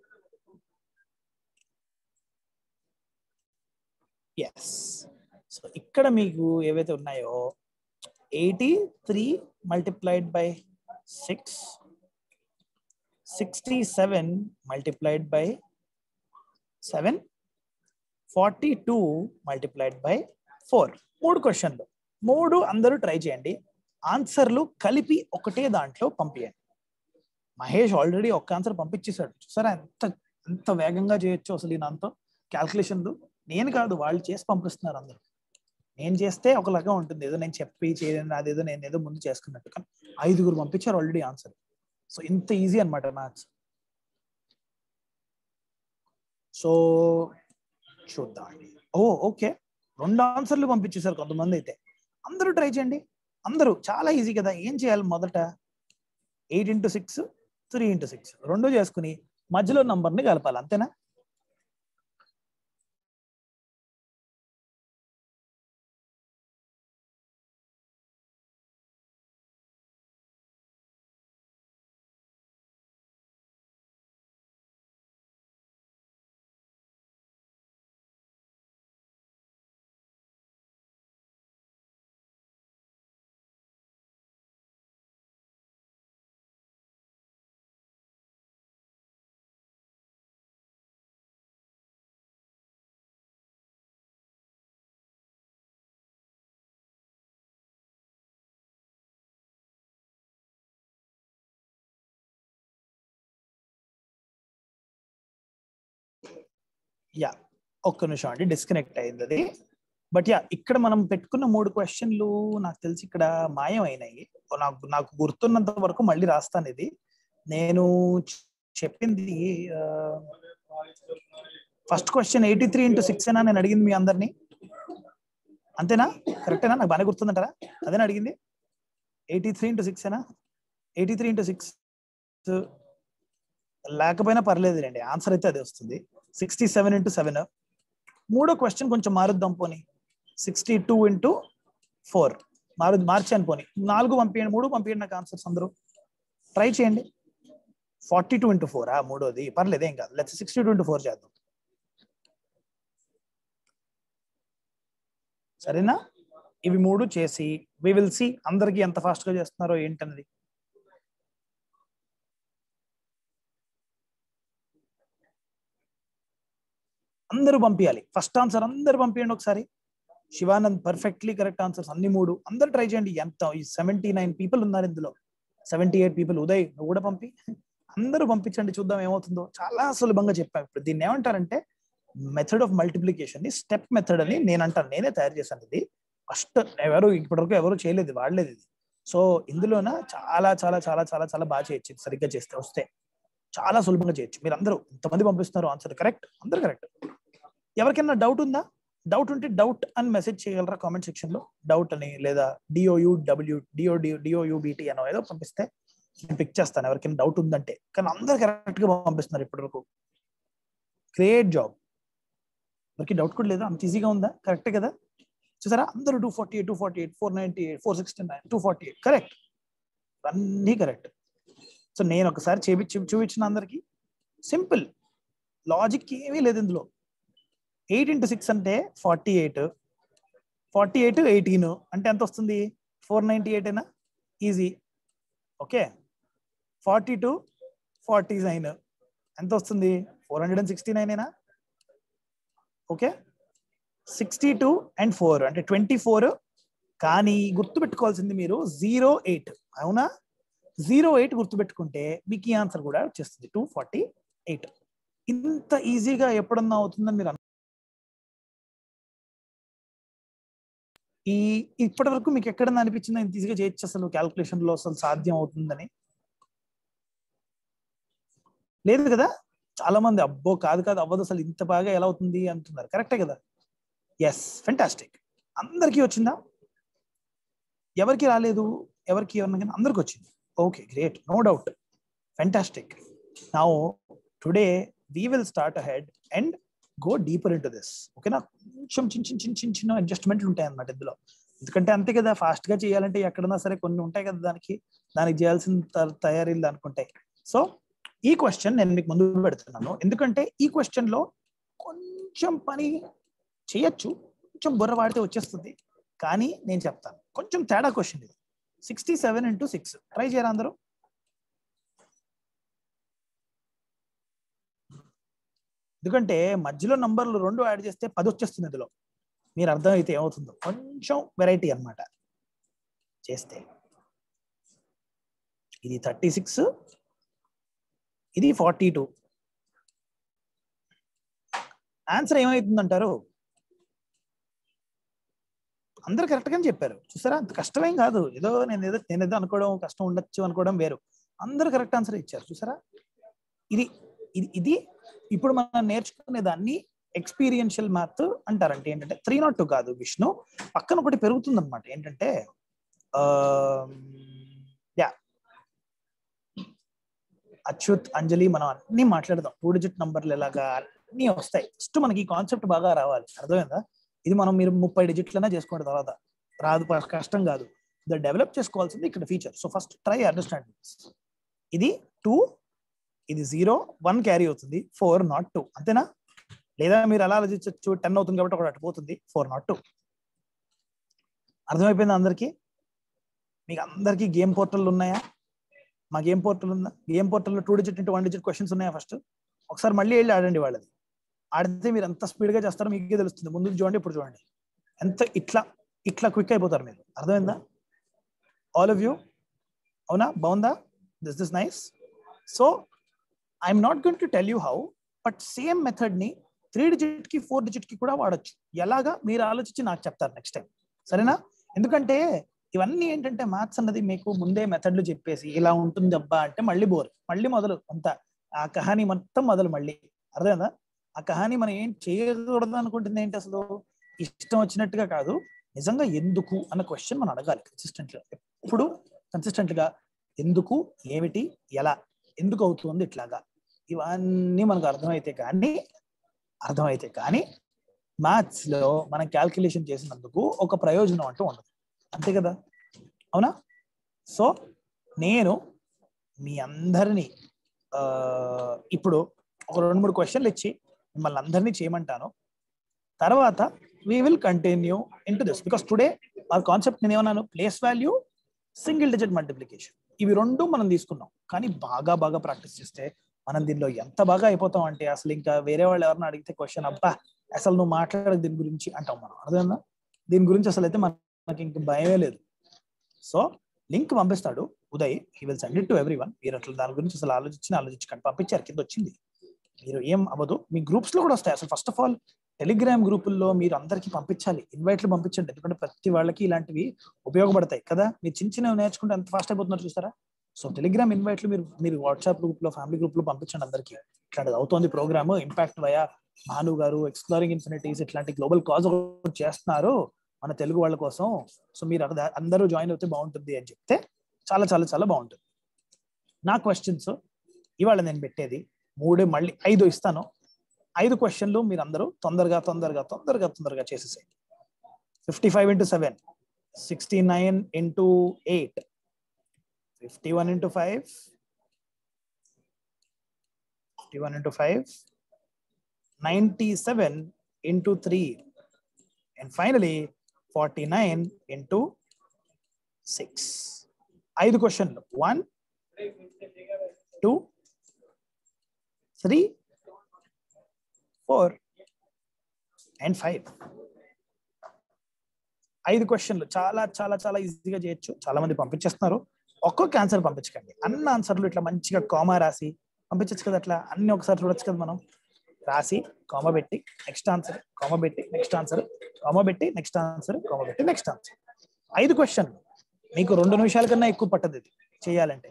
ఎస్ సో ఇక్కడ మీకు ఏవైతే ఉన్నాయో eighty three multiplied by six sixty seven multiplied by seven forty two multiplied by four మూడు క్వశ్చన్లు మూడు అందరూ ట్రై చేయండి ఆన్సర్లు కలిపి ఒకటే దాంట్లో పంపించండి మహేష్ ఆల్రెడీ ఒక్క ఆన్సర్ పంపించేశాడు చూసారా ఎంత ఎంత వేగంగా చేయొచ్చు అసలు ఈ దాంతో క్యాల్కులేషన్లు నేను కాదు వాళ్ళు చేసి పంపిస్తున్నారు అందరూ నేను చేస్తే ఒకలాగా ఉంటుంది ఏదో నేను చెప్పి చేయను అదేదో నేను ఏదో ముందు చేసుకున్నట్టు కానీ ఐదుగురు పంపించారు ఆల్రెడీ ఆన్సర్ సో ఇంత ఈజీ అనమాట మ్యాథ్స్ సో చూద్దాం ఓ ఓకే రెండు ఆన్సర్లు పంపించేశారు కొంతమంది అయితే అందరూ ట్రై చేయండి అందరూ చాలా ఈజీ కదా ఏం చేయాలి మొదట eight into six three into six రెండు చేసుకుని మధ్యలో నంబర్ని కలపాలి అంతేనా యా ఒక్క నిమిషం అండి డిస్కనెక్ట్ అయింది అది బట్ యా ఇక్కడ మనం పెట్టుకున్న మూడు క్వశ్చన్లు నాకు తెలిసి ఇక్కడ మాయం అయినాయి ఓ నాకు నాకు గుర్తున్నంత వరకు మళ్ళీ రాస్తాను ఇది నేను చె- చెప్పింది first question eighty three into six ఏనా నేను అడిగింది మీ అందరినీ అంతేనా కరెక్టేనా నాకు బాగానే గుర్తుందంటారా అదేనా అడిగింది ఎయిటీ త్రీ ఇంటూ సిక్స్ ఏనా ఎయిటీ త్రీ ఇంటూ సిక్స్ లేకపోయినా పర్లేదు రండి ఆన్సర్ అయితే అదే వస్తుంది సిక్స్టీ సెవెన్ ఇంటూ సెవెన్ మూడో క్వశ్చన్ కొంచెం మారుద్దాం పోనీ సిక్స్టీ టూ ఇంటూ ఫోర్ మారు మార్చాను పోనీ నాలుగు పంపించండి మూడు పంపించండి నాకు ఆన్సర్స్ అందరూ ట్రై చేయండి ఫార్టీ టూ ఇంటూ ఫోర్ ఆ మూడోది పర్లేదు ఏం కాదు లేకపోతే సిక్స్టీ టూ ఇంటూ ఫోర్ చేద్దాం సరేనా ఇవి మూడు చేసి వి విల్ సి అందరికి ఎంత ఫాస్ట్ గా చేస్తున్నారో ఏంటన్నది అందరూ పంపించాలి ఫస్ట్ ఆన్సర్ అందరూ పంపించండి ఒకసారి శివానంద్ పర్ఫెక్ట్లీ కరెక్ట్ ఆన్సర్స్ అన్ని మూడు అందరు ట్రై చేయండి ఎంత ఈ సెవెంటీ నైన్ పీపుల్ ఉన్నారు ఇందులో సెవెంటీ ఎయిట్ పీపుల్ ఉదయ్ నువ్వు కూడా పంపి అందరూ పంపించండి చూద్దాం ఏమవుతుందో చాలా సులభంగా చెప్పాను ఇప్పుడు దీన్ని ఏమంటారంటే మెథడ్ ఆఫ్ మల్టిప్లికేషన్ ని స్టెప్ మెథడ్ అని నేను అంటాను నేనే తయారు చేశాను ఇది ఫస్ట్ ఎవరు ఇప్పటివరకు ఎవరు చేయలేదు వాడలేదు ఇది సో ఇందులోన చాలా చాలా చాలా చాలా చాలా బాగా చేయొచ్చు ఇది సరిగ్గా చేస్తే వస్తే చాలా సులభంగా చేయొచ్చు మీరు అందరూ ఇంతమంది పంపిస్తున్నారు ఆన్సర్ కరెక్ట్ అందరు కరెక్ట్ ఎవరికైనా డౌట్ ఉందా డౌట్ ఉంటే డౌట్ అని మెసేజ్ చేయగలరా కామెంట్ సెక్షన్ లో డౌట్ అని లేదా డిఓయు డబ్ల్యూ డిఓ డిఓయుబిటి అనో ఏదో పంపిస్తే నేను పిక్ చేస్తాను ఎవరికైనా డౌట్ ఉందంటే కానీ అందరు కరెక్ట్ గా పంపిస్తున్నారు ఇప్పటి వరకు గ్రేట్ జాబ్ ఎవరికి డౌట్ కూడా లేదా అంత ఈజీగా ఉందా కరెక్ట్ కదా చూసారా అందరూ two forty eight two forty eight four ninety eight four sixty nine two forty eight correct అన్నీ కరెక్ట్ సో నేను ఒకసారి చేపించి చూపించిన అందరికి సింపుల్ లాజిక్ ఏమీ లేదు ఇందులో ఎయిట్ ఇంటూ సిక్స్ అంటే forty eight forty eight eighteen అంటే ఎంత వస్తుంది ఫోర్ నైంటీ ఎయిట్ అయినా easy okay forty two forty nine ఎంత వస్తుంది ఫోర్ హండ్రెడ్ అండ్ సిక్స్టీ నైనేనా okay sixty two and four అంటే ట్వంటీ ఫోర్ కానీ గుర్తుపెట్టుకోవాల్సింది మీరు జీరో ఎయిట్ అవునా జీరో ఎయిట్ గుర్తుపెట్టుకుంటే మీకు ఈ ఆన్సర్ కూడా వచ్చేస్తుంది టూ ఫార్టీ ఎయిట్ ఇంత ఈజీగా ఎప్పుడన్నా అవుతుందని మీరు అను- ఈ ఇప్పటి వరకు మీకు ఎక్కడన్నా అనిపించిందా ఇంత ఈజీగా చేయొచ్చు అసలు క్యాల్కులేషన్ లో అసలు సాధ్యం అవుతుందని లేదు కదా చాలా మంది అబ్బో కాదు కాదు అవ్వదు అసలు ఇంత బాగా ఎలా అవుతుంది అంటున్నారు కరెక్టే కదా ఎస్ ఫెంటాస్టిక్ అందరికీ వచ్చిందా ఎవరికి రాలేదు ఎవరికి ఎవరిన కానీ అందరికి వచ్చింది okay great no doubt fantastic now today we will start ahead and go deeper in to this ఓకేనా కొంచెం చిన్న చిన్న చిన్న చిన్న చిన్న అడ్జస్ట్మెంట్లు ఉంటాయి అన్నమాట ఇందులో ఎందుకంటే అంతే కదా ఫాస్ట్ గా చేయాలంటే ఎక్కడన్నా సరే కొన్ని ఉంటాయి కదా దానికి దానికి చేయాల్సిన త- తయారీలు దానికి ఉంటాయి సో ఈ క్వశ్చన్ నేను మీకు ముందు పెడుతున్నాను ఎందుకంటే ఈ క్వశ్చన్ లో కొంచెం పని చేయొచ్చు కొంచెం బుర్ర వాడితే వచ్చేస్తుంది కానీ నేను చెప్తాను కొంచెం తేడా క్వశ్చన్ ఇది sixty seven into six try చేయరా అందరూ ఎందుకంటే మధ్యలో నంబర్లు రెండు యాడ్ చేస్తే పది వచ్చేస్తుంది ఇందులో మీరు అర్థమైతే ఏమవుతుందో కొంచెం వెరైటీ అన్నమాట చేస్తే ఇది థర్టీ సిక్స్ ఇది ఫార్టీ టూ ఆన్సర్ ఏమవుతుందంటారు అందరు కరెక్ట్ గానే చెప్పారు చూసారా అంత కష్టమేం కాదు ఏదో నేను ఏదో నేను ఏదో అనుకోవడం కష్టం ఉండొచ్చు అనుకోవడం వేరు అందరు కరెక్ట్ ఆన్సర్ ఇచ్చారు చూసారా ఇది ఇది ఇది ఇప్పుడు మనం నేర్చుకునే దాన్ని ఎక్స్పీరియన్షియల్ మ్యాథ్ అంటారు అంటే ఏంటంటే త్రీ నాట్ టూ కాదు విష్ణు పక్కన ఒకటి పెరుగుతుంది అనమాట ఏంటంటే యా అచ్యుత్ అంజలి మనం అన్ని మాట్లాడదాం టూ డిజిట్ నంబర్లు ఎలాగా అన్ని వస్తాయి ఫస్ట్ మనకి ఈ కాన్సెప్ట్ బాగా రావాలి అర్థమైందా ఇది మనం మీరు ముప్పై డిజిట్లైనా చేసుకోండి తర్వాత రాదు ప- కష్టం కాదు ఇది డెవలప్ చేసుకోవాల్సింది ఇక్కడ feature so first try understand ఇది టూ ఇది జీరో వన్ క్యారీ అవుతుంది ఫోర్ నాట్ టూ అంతేనా లేదా మీరు అలా ఆలోచించవచ్చు టెన్ అవుతుంది కాబట్టి ఒకటి అటు పోతుంది ఫోర్ నాట్ టూ అర్థమైపోయింది అందరికీ మీకు అందరికీ గేమ్ పోర్టల్ ఉన్నాయా మా గేమ్ పోర్టల్ ఉందా గేమ్ పోర్టల్లో two digit into one digit questions ఉన్నాయా ఫస్ట్ ఒకసారి మళ్ళీ వెళ్ళి ఆడండి వాళ్ళది ఆడితే మీరు ఎంత స్పీడ్ గా చేస్తారో మీకే తెలుస్తుంది ముందు చూడండి ఇప్పుడు చూడండి ఎంత ఇట్లా ఇట్లా క్విక్ అయిపోతారు మీరు అర్థమైందా ఆల్ ఆఫ్ యూ అవునా బాగుందా this this nice so I'm not going to tell you how but same method ని త్రీ డిజిట్ కి ఫోర్ డిజిట్ కి కూడా వాడచ్చు ఎలాగా మీరు ఆలోచించి నాకు చెప్తారు నెక్స్ట్ టైం సరేనా ఎందుకంటే ఇవన్నీ ఏంటంటే మ్యాథ్స్ అన్నది మీకు ముందే మెథడ్లు చెప్పేసి ఇలా ఉంటుంది అబ్బా అంటే మళ్ళీ బోర్ మళ్ళీ మొదలు అంతా ఆ కహాని మొత్తం మొదలు మళ్ళీ అర్థమైందా ఆ కహాని మనం ఏం చేయకూడదు అనుకుంటుంది ఏంటి అసలు ఇష్టం వచ్చినట్టుగా కాదు నిజంగా ఎందుకు అన్న క్వశ్చన్ మనం అడగాలి కన్సిస్టెంట్ గా ఎప్పుడు కన్సిస్టెంట్ గా ఎందుకు ఏమిటి ఎలా ఎందుకు అవుతుంది ఇట్లాగా ఇవన్నీ మనకు అర్థమైతే కానీ అర్థమైతే కానీ మ్యాథ్స్ లో మనం క్యాల్కులేషన్ చేసినందుకు ఒక ప్రయోజనం అంటూ ఉండదు అంతే కదా అవునా సో నేను మీ అందరినీ ఆ, ఇప్పుడు ఒక రెండు మూడు క్వశ్చన్లు ఇచ్చి మిమ్మల్ని అందరినీ చేయమంటాను తర్వాత we will continue in to this because today ఆ కాన్సెప్ట్ నేను ఏమన్నాను place value single digit multiplication ఇవి రెండు మనం తీసుకున్నాం కానీ బాగా బాగా ప్రాక్టీస్ చేస్తే మనం దీనిలో ఎంత బాగా అయిపోతాం అంటే అసలు ఇంకా వేరే వాళ్ళు ఎవరైనా అడిగితే క్వశ్చన్ అబ్బా అసలు నువ్వు మాట్లాడదు దీని గురించి అంటాం మనం అర్థమైందా దీని గురించి అసలు అయితే మనకి ఇంక భయమే లేదు సో లింక్ పంపిస్తాడు Uday he will send it to every one మీరు అట్లా దాని గురించి అసలు ఆలోచించి ఆలోచించకండి పంపించారు కింద వచ్చింది మీరు ఏం అవ్వదు మీ గ్రూప్స్ లో కూడా వస్తాయి అసలు ఫస్ట్ ఆఫ్ ఆల్ టెలిగ్రామ్ గ్రూపుల్లో మీరు అందరికీ పంపించాలి ఇన్వైట్లు పంపించండి ఎందుకంటే ప్రతి వాళ్ళకి ఇలాంటివి ఉపయోగపడతాయి కదా మీరు చిన్న చిన్నవి నేర్చుకుంటే ఎంత ఫాస్ట్ అయిపోతున్నారు చూస్తారా సో టెలిగ్రామ్ ఇన్వైట్లు మీరు మీరు వాట్సాప్ గ్రూప్ లో ఫ్యామిలీ గ్రూప్ లో పంపించండి అందరికీ ఇట్లాంటిది అవుతోంది programme impact via Bhanu garu exploring infinities ఇట్లాంటి గ్లోబల్ కాజ్ చేస్తున్నారు మన తెలుగు వాళ్ళ కోసం సో మీరు అక్కడ అందరూ జాయిన్ అవుతే బాగుంటుంది అని చెప్తే చాలా చాలా చాలా బాగుంటుంది నా క్వశ్చన్స్ ఇవాళ నేను పెట్టేది మూడు మళ్ళీ ఐదు ఇస్తాను ఐదు క్వశ్చన్లు మీరు అందరూ తొందరగా తొందరగా తొందరగా తొందరగా చేసేసేయండి fifty five into seven sixty nine into eight fifty one into five fifty one into five ninety seven into three and finally forty nine into six ఐదు క్వశ్చన్లు one two three four and five ఐదు క్వశ్చన్లు చాలా చాలా చాలా ఈజీగా చేయొచ్చు చాలా మంది పంపించేస్తున్నారు ఒక్కొక్క ఆన్సర్ పంపించకండి అన్ని ఆన్సర్లు ఇట్లా మంచిగా కామా రాసి పంపించచ్చు కదా అట్లా అన్ని ఒకసారి చూడొచ్చు కదా మనం రాసి కామ పెట్టి నెక్స్ట్ ఆన్సర్ కామ పెట్టి నెక్స్ట్ ఆన్సర్ కామ పెట్టి నెక్స్ట్ ఆన్సర్ కామ పెట్టి నెక్స్ట్ ఆన్సర్ ఐదు క్వశ్చన్లు మీకు రెండు నిమిషాల కన్నా ఎక్కువ పట్టదు ఇది చేయాలంటే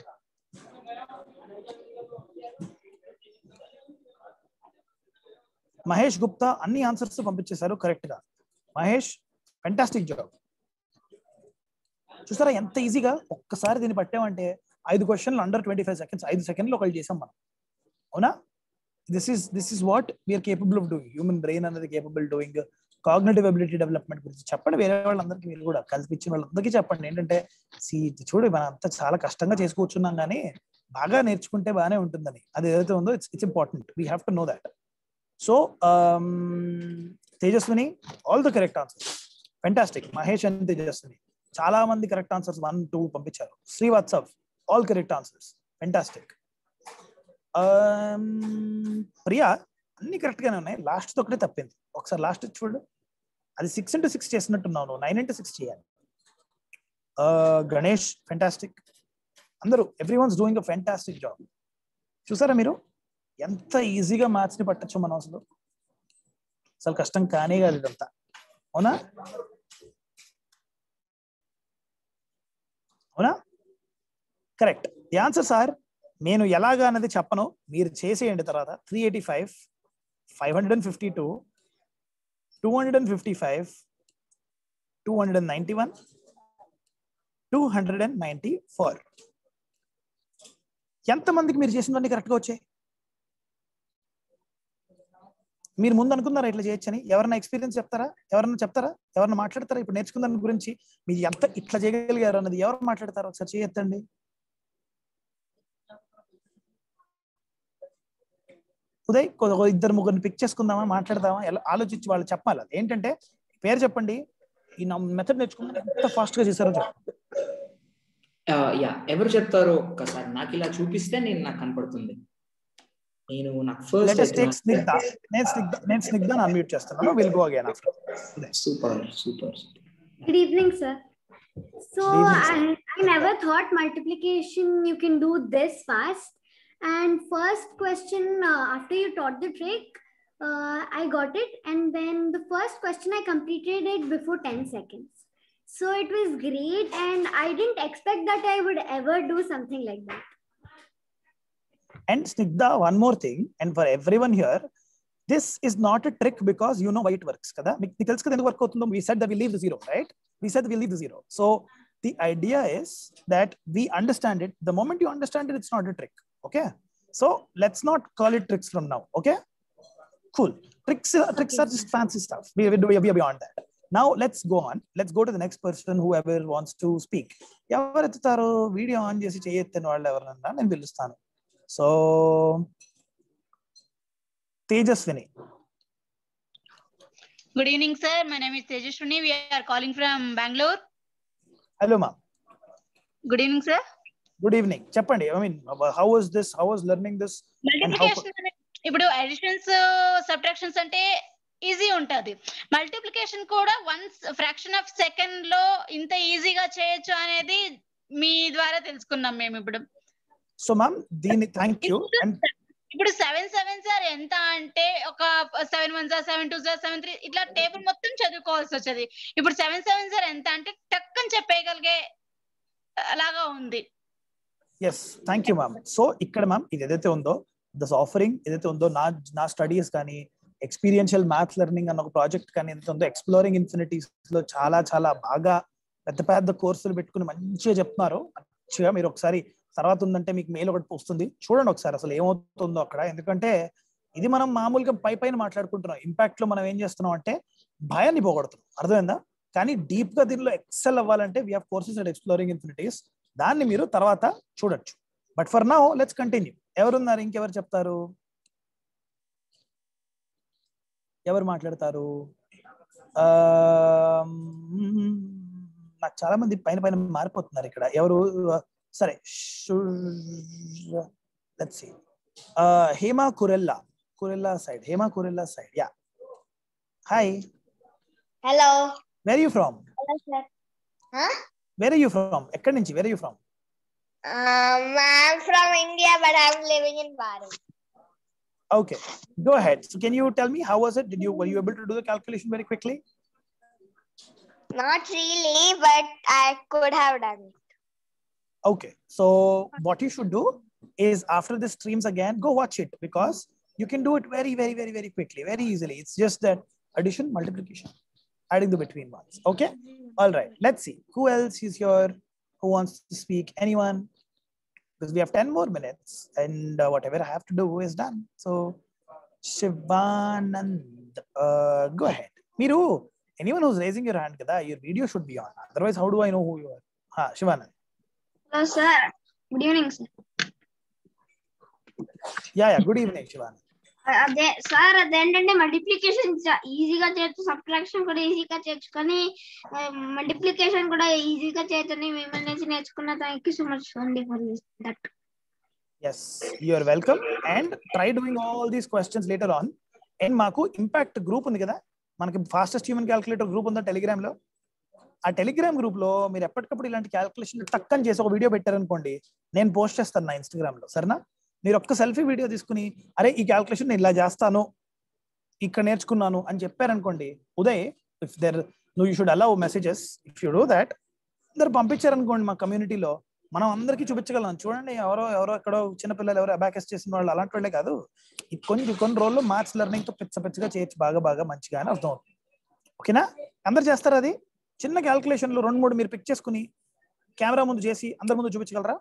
మహేష్ గుప్తా అన్ని ఆన్సర్స్ పంపించేశారు కరెక్ట్ గా మహేష్ ఫెంటాస్టిక్ జాబ్ చూసారా ఎంత ఈజీగా ఒక్కసారి దీన్ని పట్టామంటే ఐదు క్వశ్చన్లు అండర్ ట్వంటీ ఫైవ్ సెకండ్స్ ఐదు సెకండ్లు ఒకళ్ళు చేసాం మనం అవునా this is this is what we're capable of doing human brain అనేది capable doing cognitive ability development గురించి చెప్పండి వేరే వాళ్ళందరికీ మీరు కూడా కల్పించిన వాళ్ళందరికీ చెప్పండి ఏంటంటే సి చూడు మనం అంతా చాలా కష్టంగా చేసుకూర్చున్నాం కానీ బాగా నేర్చుకుంటే బాగానే ఉంటుందని అది ఏదైతే ఉందో it's it's important we have to know that so Tejaswini all the correct answers fantastic Mahesh and Tejaswini చాలా మంది కరెక్ట్ ఆన్సర్స్ వన్ టూ పంపించారు Srivatsav all correct answers fantastic Priya అన్ని కరెక్ట్ గానే ఉన్నాయి లాస్ట్ ఒకటే తప్పింది ఒకసారి లాస్ట్ చూడు అది సిక్స్ ఇంటూ సిక్స్ చేసినట్టున్నావు నువ్వు నైన్ ఇంటూ సిక్స్ చేయాలి గణేష్ ఫెంటాస్టిక్ అందరూ every ones doing a fantastic job చూసారా మీరు ఎంత ఈజీగా మ్యాథ్స్ ని పట్టచ్చు మనం అసలు అసలు కష్టం కానే కాదు ఇదంతా అవునా అవునా కరెక్ట్ ది ఆన్సర్ సార్ నేను ఎలాగా అన్నది చెప్పను మీరు చేసేయండి తర్వాత three eighty five five hundred and fifty two two hundred and fifty five two hundred and ninety one two hundred and ninety four ఎంతమందికి మీరు చేసినవన్నీ కరెక్ట్గా వచ్చాయి మీరు ముందు అనుకున్నారా ఇట్లా చేయొచ్చని ఎవరైనా ఎక్స్పీరియన్స్ చెప్తారా ఎవరైనా చెప్తారా ఎవరైనా మాట్లాడతారా ఇప్పుడు నేర్చుకున్న దాని గురించి మీరు ఎంత ఇట్లా చేయగలిగారు అన్నది ఎవరు మాట్లాడతారు ఒకసారి చేయొద్దండి ఉదయ్ కొ- కొ- ఇద్దరు ముగ్గురిని పిక్ చేసుకుందామా మాట్లాడదామా ఎలా ఆలోచించి వాళ్ళు చెప్పాలి అది ఏంటంటే పేరు చెప్పండి ఈ నా మెథడ్ నేర్చుకుని ఎంత ఫాస్ట్ గా చేశారో చెప్పండి యా ఎవరు చెప్తారో ఒక్కసారి నాకు ఇలా చూపిస్తే నేను నాకు కనపడుతుంది నేను నాకు లెటెస్ట్ టేక్ ఫస్ట్ స్నిగ్ధ నేను స్నిగ్ధ నేను స్నిగ్ధ అన్మ్యూట్ చేస్తున్నాను will go again after super super Good evening, sir. So Good evening, sir. I, I never thought multiplication you can do this fast. And first question, uh, after you taught the trick, uh, I got it. And then the first question, I completed it before 10 seconds. So it was great. And I didn't expect that I would ever do something like that. And Snigdha one more thing and for every one here this is not a trick because you know why it works కదా మీకు మీకు తెలుసు కదా ఎందుకు వర్క్ అవుతుందో we set the we leave the zero right we set we leave the zero so the idea is that we understand it the moment you understand it it's not a trick okay so let's not call it tricks from now okay cool tricks uh, tricks are just fancy stuff we, we, we are beyond that now let's go on let's go to the next person whoever wants to speak ఎవరు ఎత్తుతారు వీడియో ఆన్ చేసి చేయెత్తిన వాళ్ళు ఎవరన్నా నేను పిలుస్తాను so Tejaswini Good evening, sir. My name is Tejashwini. We are calling from Bangalore. Hello మా Good evening, sir. Good evening చెప్పండి I mean how was this how was learning this multiplication ఇప్పుడు అడిషన్స్ సబ్ట్రాక్షన్స్ అంటే ఈజీ ఉంటది మల్టిప్లికేషన్ కూడా వన్స్ ఫ్రాక్షన్ ఆఫ్ సెకండ్ లో ఇంత ఈజీగా చేయొచ్చు అనేది మీ ద్వారా తెలుసుకున్నాం మేము ఇప్పుడు సో మ్యామ్ దీని థ్యాంక్ యూ అండ్ ఇప్పుడు సెవెన్ సెవెన్ సార్ ఎంత అంటే ఒక seven one sir seven two sir seven three ఇట్లా టేబుల్ మొత్తం చదువుకోవాల్సి వచ్చేది ఇప్పుడు సెవెన్ సెవెన్ సార్ ఎంత అంటే టక్కని చెప్పేయగలిగే అలాగా ఉంది yes thank you ma'am so ఇక్కడ మ్యామ్ ఇది ఏదైతే ఉందో దస్ ఆఫరింగ్ ఏదైతే ఉందో నా నా స్టడీస్ కానీ ఎక్స్పీరియన్షియల్ మ్యాథ్స్ లెర్నింగ్ అన్న ఒక ప్రాజెక్ట్ కానీ ఏదైతే ఉందో ఎక్స్ప్లోరింగ్ ఇన్ఫినిటీస్ లో చాలా చాలా బాగా పెద్ద పెద్ద కోర్సులు పెట్టుకుని మంచిగా చెప్తున్నారు మంచిగా మీరు ఒకసారి తర్వాత ఉందంటే మీకు మెయిల్ ఒకటి వస్తుంది చూడండి ఒకసారి అసలు ఏమవుతుందో అక్కడ ఎందుకంటే ఇది మనం మామూలుగా పై పైన మాట్లాడుకుంటున్నాం ఇంపాక్ట్ లో మనం ఏం చేస్తున్నాం అంటే భయాన్ని పోగొడుతున్నాం అర్థమైందా కానీ డీప్ గా దీనిలో ఎక్సెల్ అవ్వాలంటే we have courses and exploring infinities దాన్ని మీరు తర్వాత చూడొచ్చు but for now let's continue ఎవరున్నారు ఇంకెవరు చెప్తారు ఎవరు మాట్లాడతారు ఆమ్, నాకు చాలా మంది పైన పైన మారిపోతున్నారు ఇక్కడ ఎవరు సరే let's see Hema Kurella Kurella side Hema Kurella side yeah hi hello where you from hello sir where you from ఎక్కడి నుంచి where you from I'm from India but I'm living in Bharat Okay, go ahead. So, can you tell me how was it? Did you were you able to do the calculation very quickly? Not really, but I could have done it. Okay, so what you should do is after the streams again, go watch it because you can do it very, very, very, very quickly, very easily. It's just that addition, multiplication, adding the between ones. Okay, all right. Let's see who else is here who wants to speak. Anyone? Because we have 10 more minutes and uh, whatever I have to do is done. So, Shivanand, uh, go ahead. Miru, anyone who's raising your hand, kada, your video should be on. Otherwise, how do I know who you are? Ha, Shivanand. Hello, sir. Good evening, sir. Yeah, yeah. Good evening, Shivanand. అదే సార్ అదేంటంటే మల్టిప్లికేషన్ ఈజీగా చేయొచ్చు సబ్ట్రాక్షన్ కూడా ఈజీగా చేయొచ్చు కానీ మల్టిప్లికేషన్ కూడా ఈజీగా చేయొచ్చని మిమ్మల్ని నుంచి నేర్చుకున్న థ్యాంక్ యూ సో మచ్ అండి for that Yes, you are welcome. And try doing all these questions later on. And మాకు ఇంపాక్ట్ గ్రూప్ ఉంది కదా మనకి ఫాస్టెస్ట్ హ్యూమన్ క్యాలిక్యులేటర్ గ్రూప్ ఉందా టెలిగ్రామ్ లో ఆ టెలిగ్రామ్ గ్రూప్ లో మీరు ఎప్పటికప్పుడు ఇలాంటి క్యాలిక్యులేషన్ టక్కని చేసి ఒక వీడియో పెట్టారనుకోండి నేను పోస్ట్ చేస్తాను నా ఇన్స్టాగ్రామ్ లో సరేనా మీరు ఒక్క సెల్ఫీ వీడియో తీసుకుని అరే ఈ క్యాలిక్యులేషన్ నేను ఇలా చేస్తాను ఇక్కడ నేర్చుకున్నాను అని చెప్పారనుకోండి ఉదయ్ ఇఫ్ దర్ నువ్వు you should allow messages if you do that అందరు పంపించారనుకోండి మా కమ్యూనిటీలో మనం అందరికీ చూపించగలం చూడండి ఎవరో ఎవరో ఎక్కడో చిన్నపిల్లలు ఎవరో అబాకస్ చేసిన వాళ్ళు అలాంటి వాళ్ళే కాదు ఇది కొన్ని కొన్ని రోజుల్లో మ్యాథ్స్ లెర్నింగ్ తో పిచ్చ పిచ్చగా చేయొచ్చు బాగా బాగా మంచిగా అని అర్థం అవుతుంది ఓకేనా అందరు చేస్తారా అది చిన్న క్యాల్కులేషన్లు రెండు మూడు మీరు పిక్ చేసుకుని కెమెరా ముందు చేసి అందరి ముందు చూపించగలరా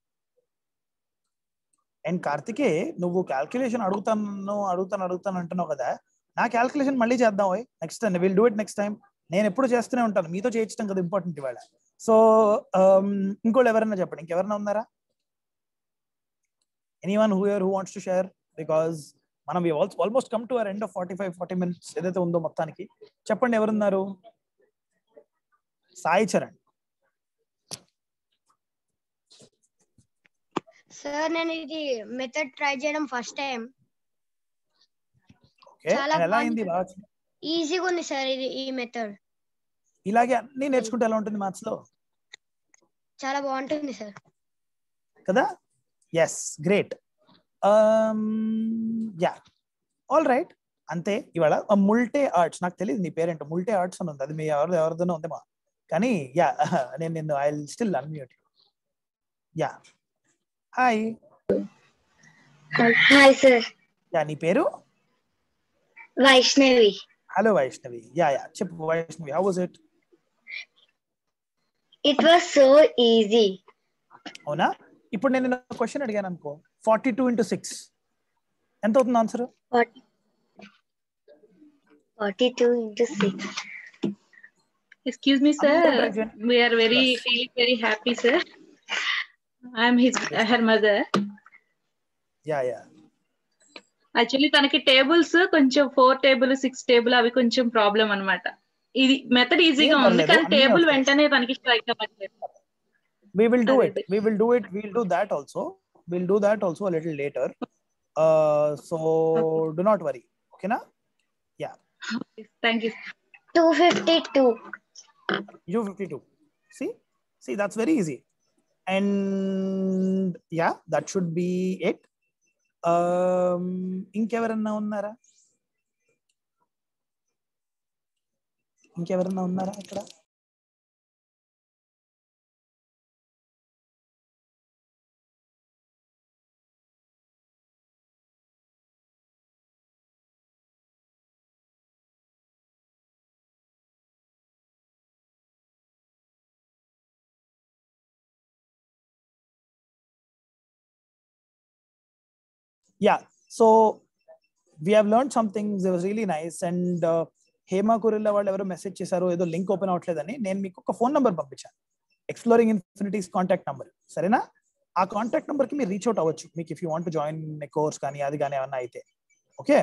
అండ్ కార్తికే నువ్వు క్యాల్కులేషన్ అడుగుతాను అడుగుతాను అడుగుతాను అంటున్నావు కదా నా క్యాల్కులేషన్ మళ్ళీ చేద్దాం next time will do it next time నేను ఎప్పుడు చేస్తూనే ఉంటాను మీతో చేయించడం కదా ఇంపార్టెంట్ ఇవాళ సో ఇంకోళ్ళు ఎవరైనా చెప్పండి ఇంకెవరైనా ఉన్నారా anyone who who wants to share because మనం almost come to our end of forty five forty minutes ఏదైతే ఉందో మొత్తానికి చెప్పండి ఎవరున్నారు సాయి చరణ్ సార్ నేను ఇది మెథడ్ ట్రై చేయడం ఫస్ట్ టైం ఓకే చాలా ఎలా అయింది బాగుంది. బాగా ఈజీగా ఉంది సార్ ఇది ఈ మెథడ్ ఇలాగే అన్ని నేర్చుకుంటే ఎలా ఉంటుంది మ్యాథ్స్ లో చాలా బాగుంటుంది సార్ కదా yes great yeah all right అంతే ఇవాళ ముల్టే ఆర్ట్స్ నాకు తెలియదు నీ పేరేంటో ముల్టే ఆర్ట్స్ అని ఉంది అది మీ ఎవరి ఎవరిదైనా ఉందేమా కానీ యా నేను నిన్ను I still unmute yeah hi hi sir yeah నీ పేరు Vaishnavi hello Vaishnavi yeah yeah చెప్పు Vaishnavi how was it it was so easy అవునా ఇప్పుడు నేను నిన్న క్వశ్చన్ అడిగాను అనుకో ఫార్టీ టూ ఇంటూ సిక్స్ ఎంత అవుతుంది answer forty two into six Excuse me, sir. Congratulations. We are very Yes. feeling very happy, sir. I am his her mother. Yeah yeah actually తనకి టేబుల్స్ కొంచెం ఫోర్ టేబుల్ సిక్స్ టేబుల్ అవి కొంచెం ప్రాబ్లం అన్నమాట ఇది మెథడ్ ఈజీగా ఏం ఉంది పర్లేదు, కానీ అన్నీ టేబుల్ వస్తాయి. వెంటనే తనకి స్ట్రైక్ అవ్వట్లేదు we will do Aye, it we will do it we'll do that also we'll do that also a little later uh so do not worry okay na thank you two fifty two u 52 see see that's very easy and yeah that should be it um ఇంకెవరన్నా ఉన్నారా ఇంకెవరన్నా ఉన్నారా ఇక్కడ yeah so we have learned some things it was really nice and uh, Hema కురిల్లా వాళ్ళు ఎవరో మెసేజ్ చేశారు ఏదో లింక్ ఓపెన్ అవ్వట్లేదని నేను మీకు ఒక ఫోన్ నంబర్ పంపించాను ఎక్స్ప్లోరింగ్ ఇన్ఫినిటీస్ కాంటాక్ట్ నంబర్ సరేనా ఆ కాంటాక్ట్ నంబర్ కి మీరు రీచ్ అవుట్ అవ్వచ్చు మీకు if you want join course కానీ అది కానీ ఏమన్నా అయితే okay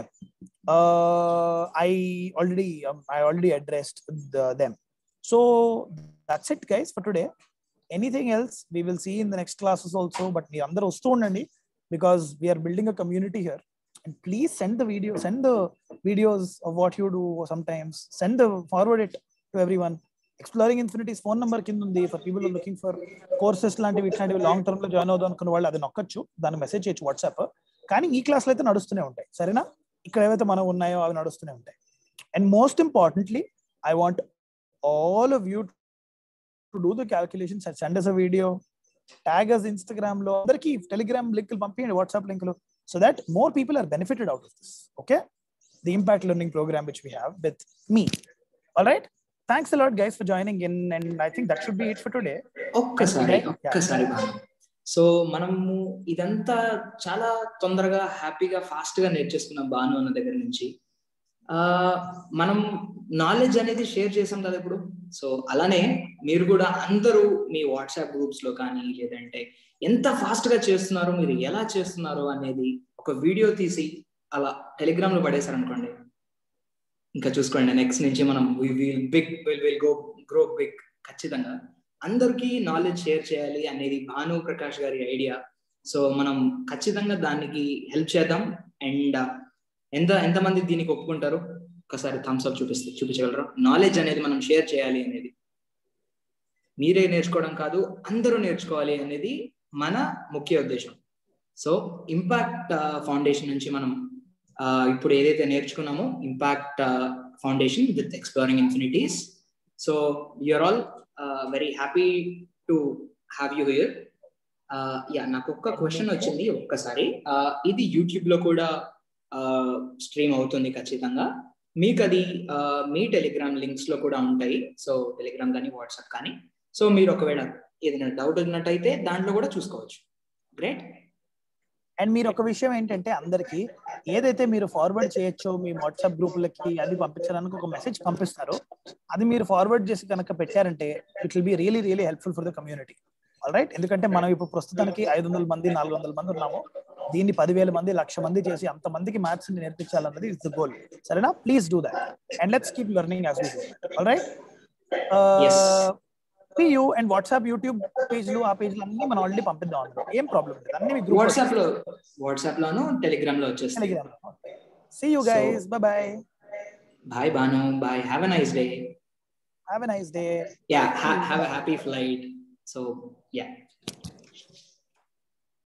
I already I already addressed them so that's it guys for today anything else we will see in the next classes also but మీరు అందరూ వస్తూ ఉండండి because we're building a community here and please send the video send the videos of what you do sometimes send the forward it to every everyone exploring infinities phone number కింద ఉంది for people looking for courses లాంటివి ఇట్లాంటివి లాంగ్ టర్మ్ లో జాయిన్ అవుదాం అనుకున్న వాళ్ళు అది నొక్కచ్చు దాన్ని మెసేజ్ చేయొచ్చు వాట్సాప్ కానీ ఈ క్లాస్లో అయితే నడుస్తూనే ఉంటాయి సరేనా ఇక్కడ ఏవైతే మనం ఉన్నాయో అవి నడుస్తూనే ఉంటాయి and most importantly I want all of you to do the calculations send us a video tag us Instagram లో అందరికి టెలిగ్రామ్ లింకులు పంపించండి వాట్సాప్ లింకులు so that more people are benefited out of this okay the impact learning program which we have with me all right thanks a lot guys for joining in and I think that should be it for today ఒక్కసారి ఒక్కసారి బాను సో మనము ఇదంతా చాలా తొందరగా హ్యాపీగా ఫాస్ట్ గా నేర్చేసుకున్నాం బాను అన్న దగ్గర నుంచి ఆ మనం నాలెడ్జ్ అనేది షేర్ చేసాం కదా ఇప్పుడు సో అలానే మీరు కూడా అందరూ మీ వాట్సాప్ గ్రూప్స్ లో కానీ లేదంటే ఎంత ఫాస్ట్ గా చేస్తున్నారు మీరు ఎలా చేస్తున్నారు అనేది ఒక వీడియో తీసి అలా టెలిగ్రామ్ లో పడేశారు అనుకోండి ఇంకా చూసుకోండి నెక్స్ట్ నుంచి మనం will big will will go grow big ఖచ్చితంగా అందరికీ నాలెడ్జ్ షేర్ చేయాలి అనేది భాను ప్రకాష్ గారి ఐడియా సో మనం ఖచ్చితంగా దానికి హెల్ప్ చేద్దాం అండ్ ఎంత ఎంతమంది దీనికి ఒప్పుకుంటారు ఒకసారి థమ్స్ అప్ చూపిస్తే చూపించగలరు నాలెడ్జ్ అనేది మనం షేర్ చేయాలి అనేది మీరే నేర్చుకోవడం కాదు అందరూ నేర్చుకోవాలి అనేది మన ముఖ్య ఉద్దేశం సో ఇంపాక్ట్ ఫౌండేషన్ నుంచి మనం ఇప్పుడు ఏదైతే నేర్చుకున్నామో impact foundation with exploring infinities so you're all very happy to have you here yeah నాకు ఒక్క క్వశ్చన్ వచ్చింది ఒక్కసారి ఇది యూట్యూబ్ లో కూడా స్ట్రీమ్ అవుతుంది ఖచ్చితంగా మీకు అది మీ టెలిగ్రామ్ లింక్స్ లో కూడా ఉంటాయి సో టెలిగ్రామ్ కానీ వాట్సాప్ కానీ సో మీరు ఒకవేళ ఏదైనా డౌట్ ఉన్నట్టయితే దాంట్లో కూడా చూసుకోవచ్చు గ్రేట్ అండ్ మీరు ఒక విషయం ఏంటంటే అందరికి ఏదైతే మీరు ఫార్వర్డ్ చేయొచ్చో మీ వాట్సాప్ గ్రూపులకి అది పంపించడానికి ఒక మెసేజ్ పంపిస్తారో అది మీరు ఫార్వర్డ్ చేసి కనుక పెట్టారంటే it will be really really helpful for the community all right ఎందుకంటే మనం ఇప్పుడు ప్రస్తుతానికి ఐదు వందల మంది నాలుగు వందల మంది ఉన్నాము దీన్ని పదివేల మంది లక్ష మంది చేసి అంత మందికి మ్యాథ్స్ నేర్పించాలన్నది ఇస్ ద గోల్ సరేనా please do that and let's keep learning as all right పియూ అండ్ వాట్సాప్ యూట్యూబ్ పేజ్లు ఆ పేజ్లు అన్ని మనం ఆల్రెడీ పంపిద్దాం అందులో ఏం ప్రాబ్లం లేదు అన్ని మీకు వాట్సాప్ లో వాట్సాప్ లోను టెలిగ్రామ్ లో వచ్చేస్తాయి Telegram see you guys bye bye bye Banu bye have a nice day have a nice day yeah have a happy flight so yeah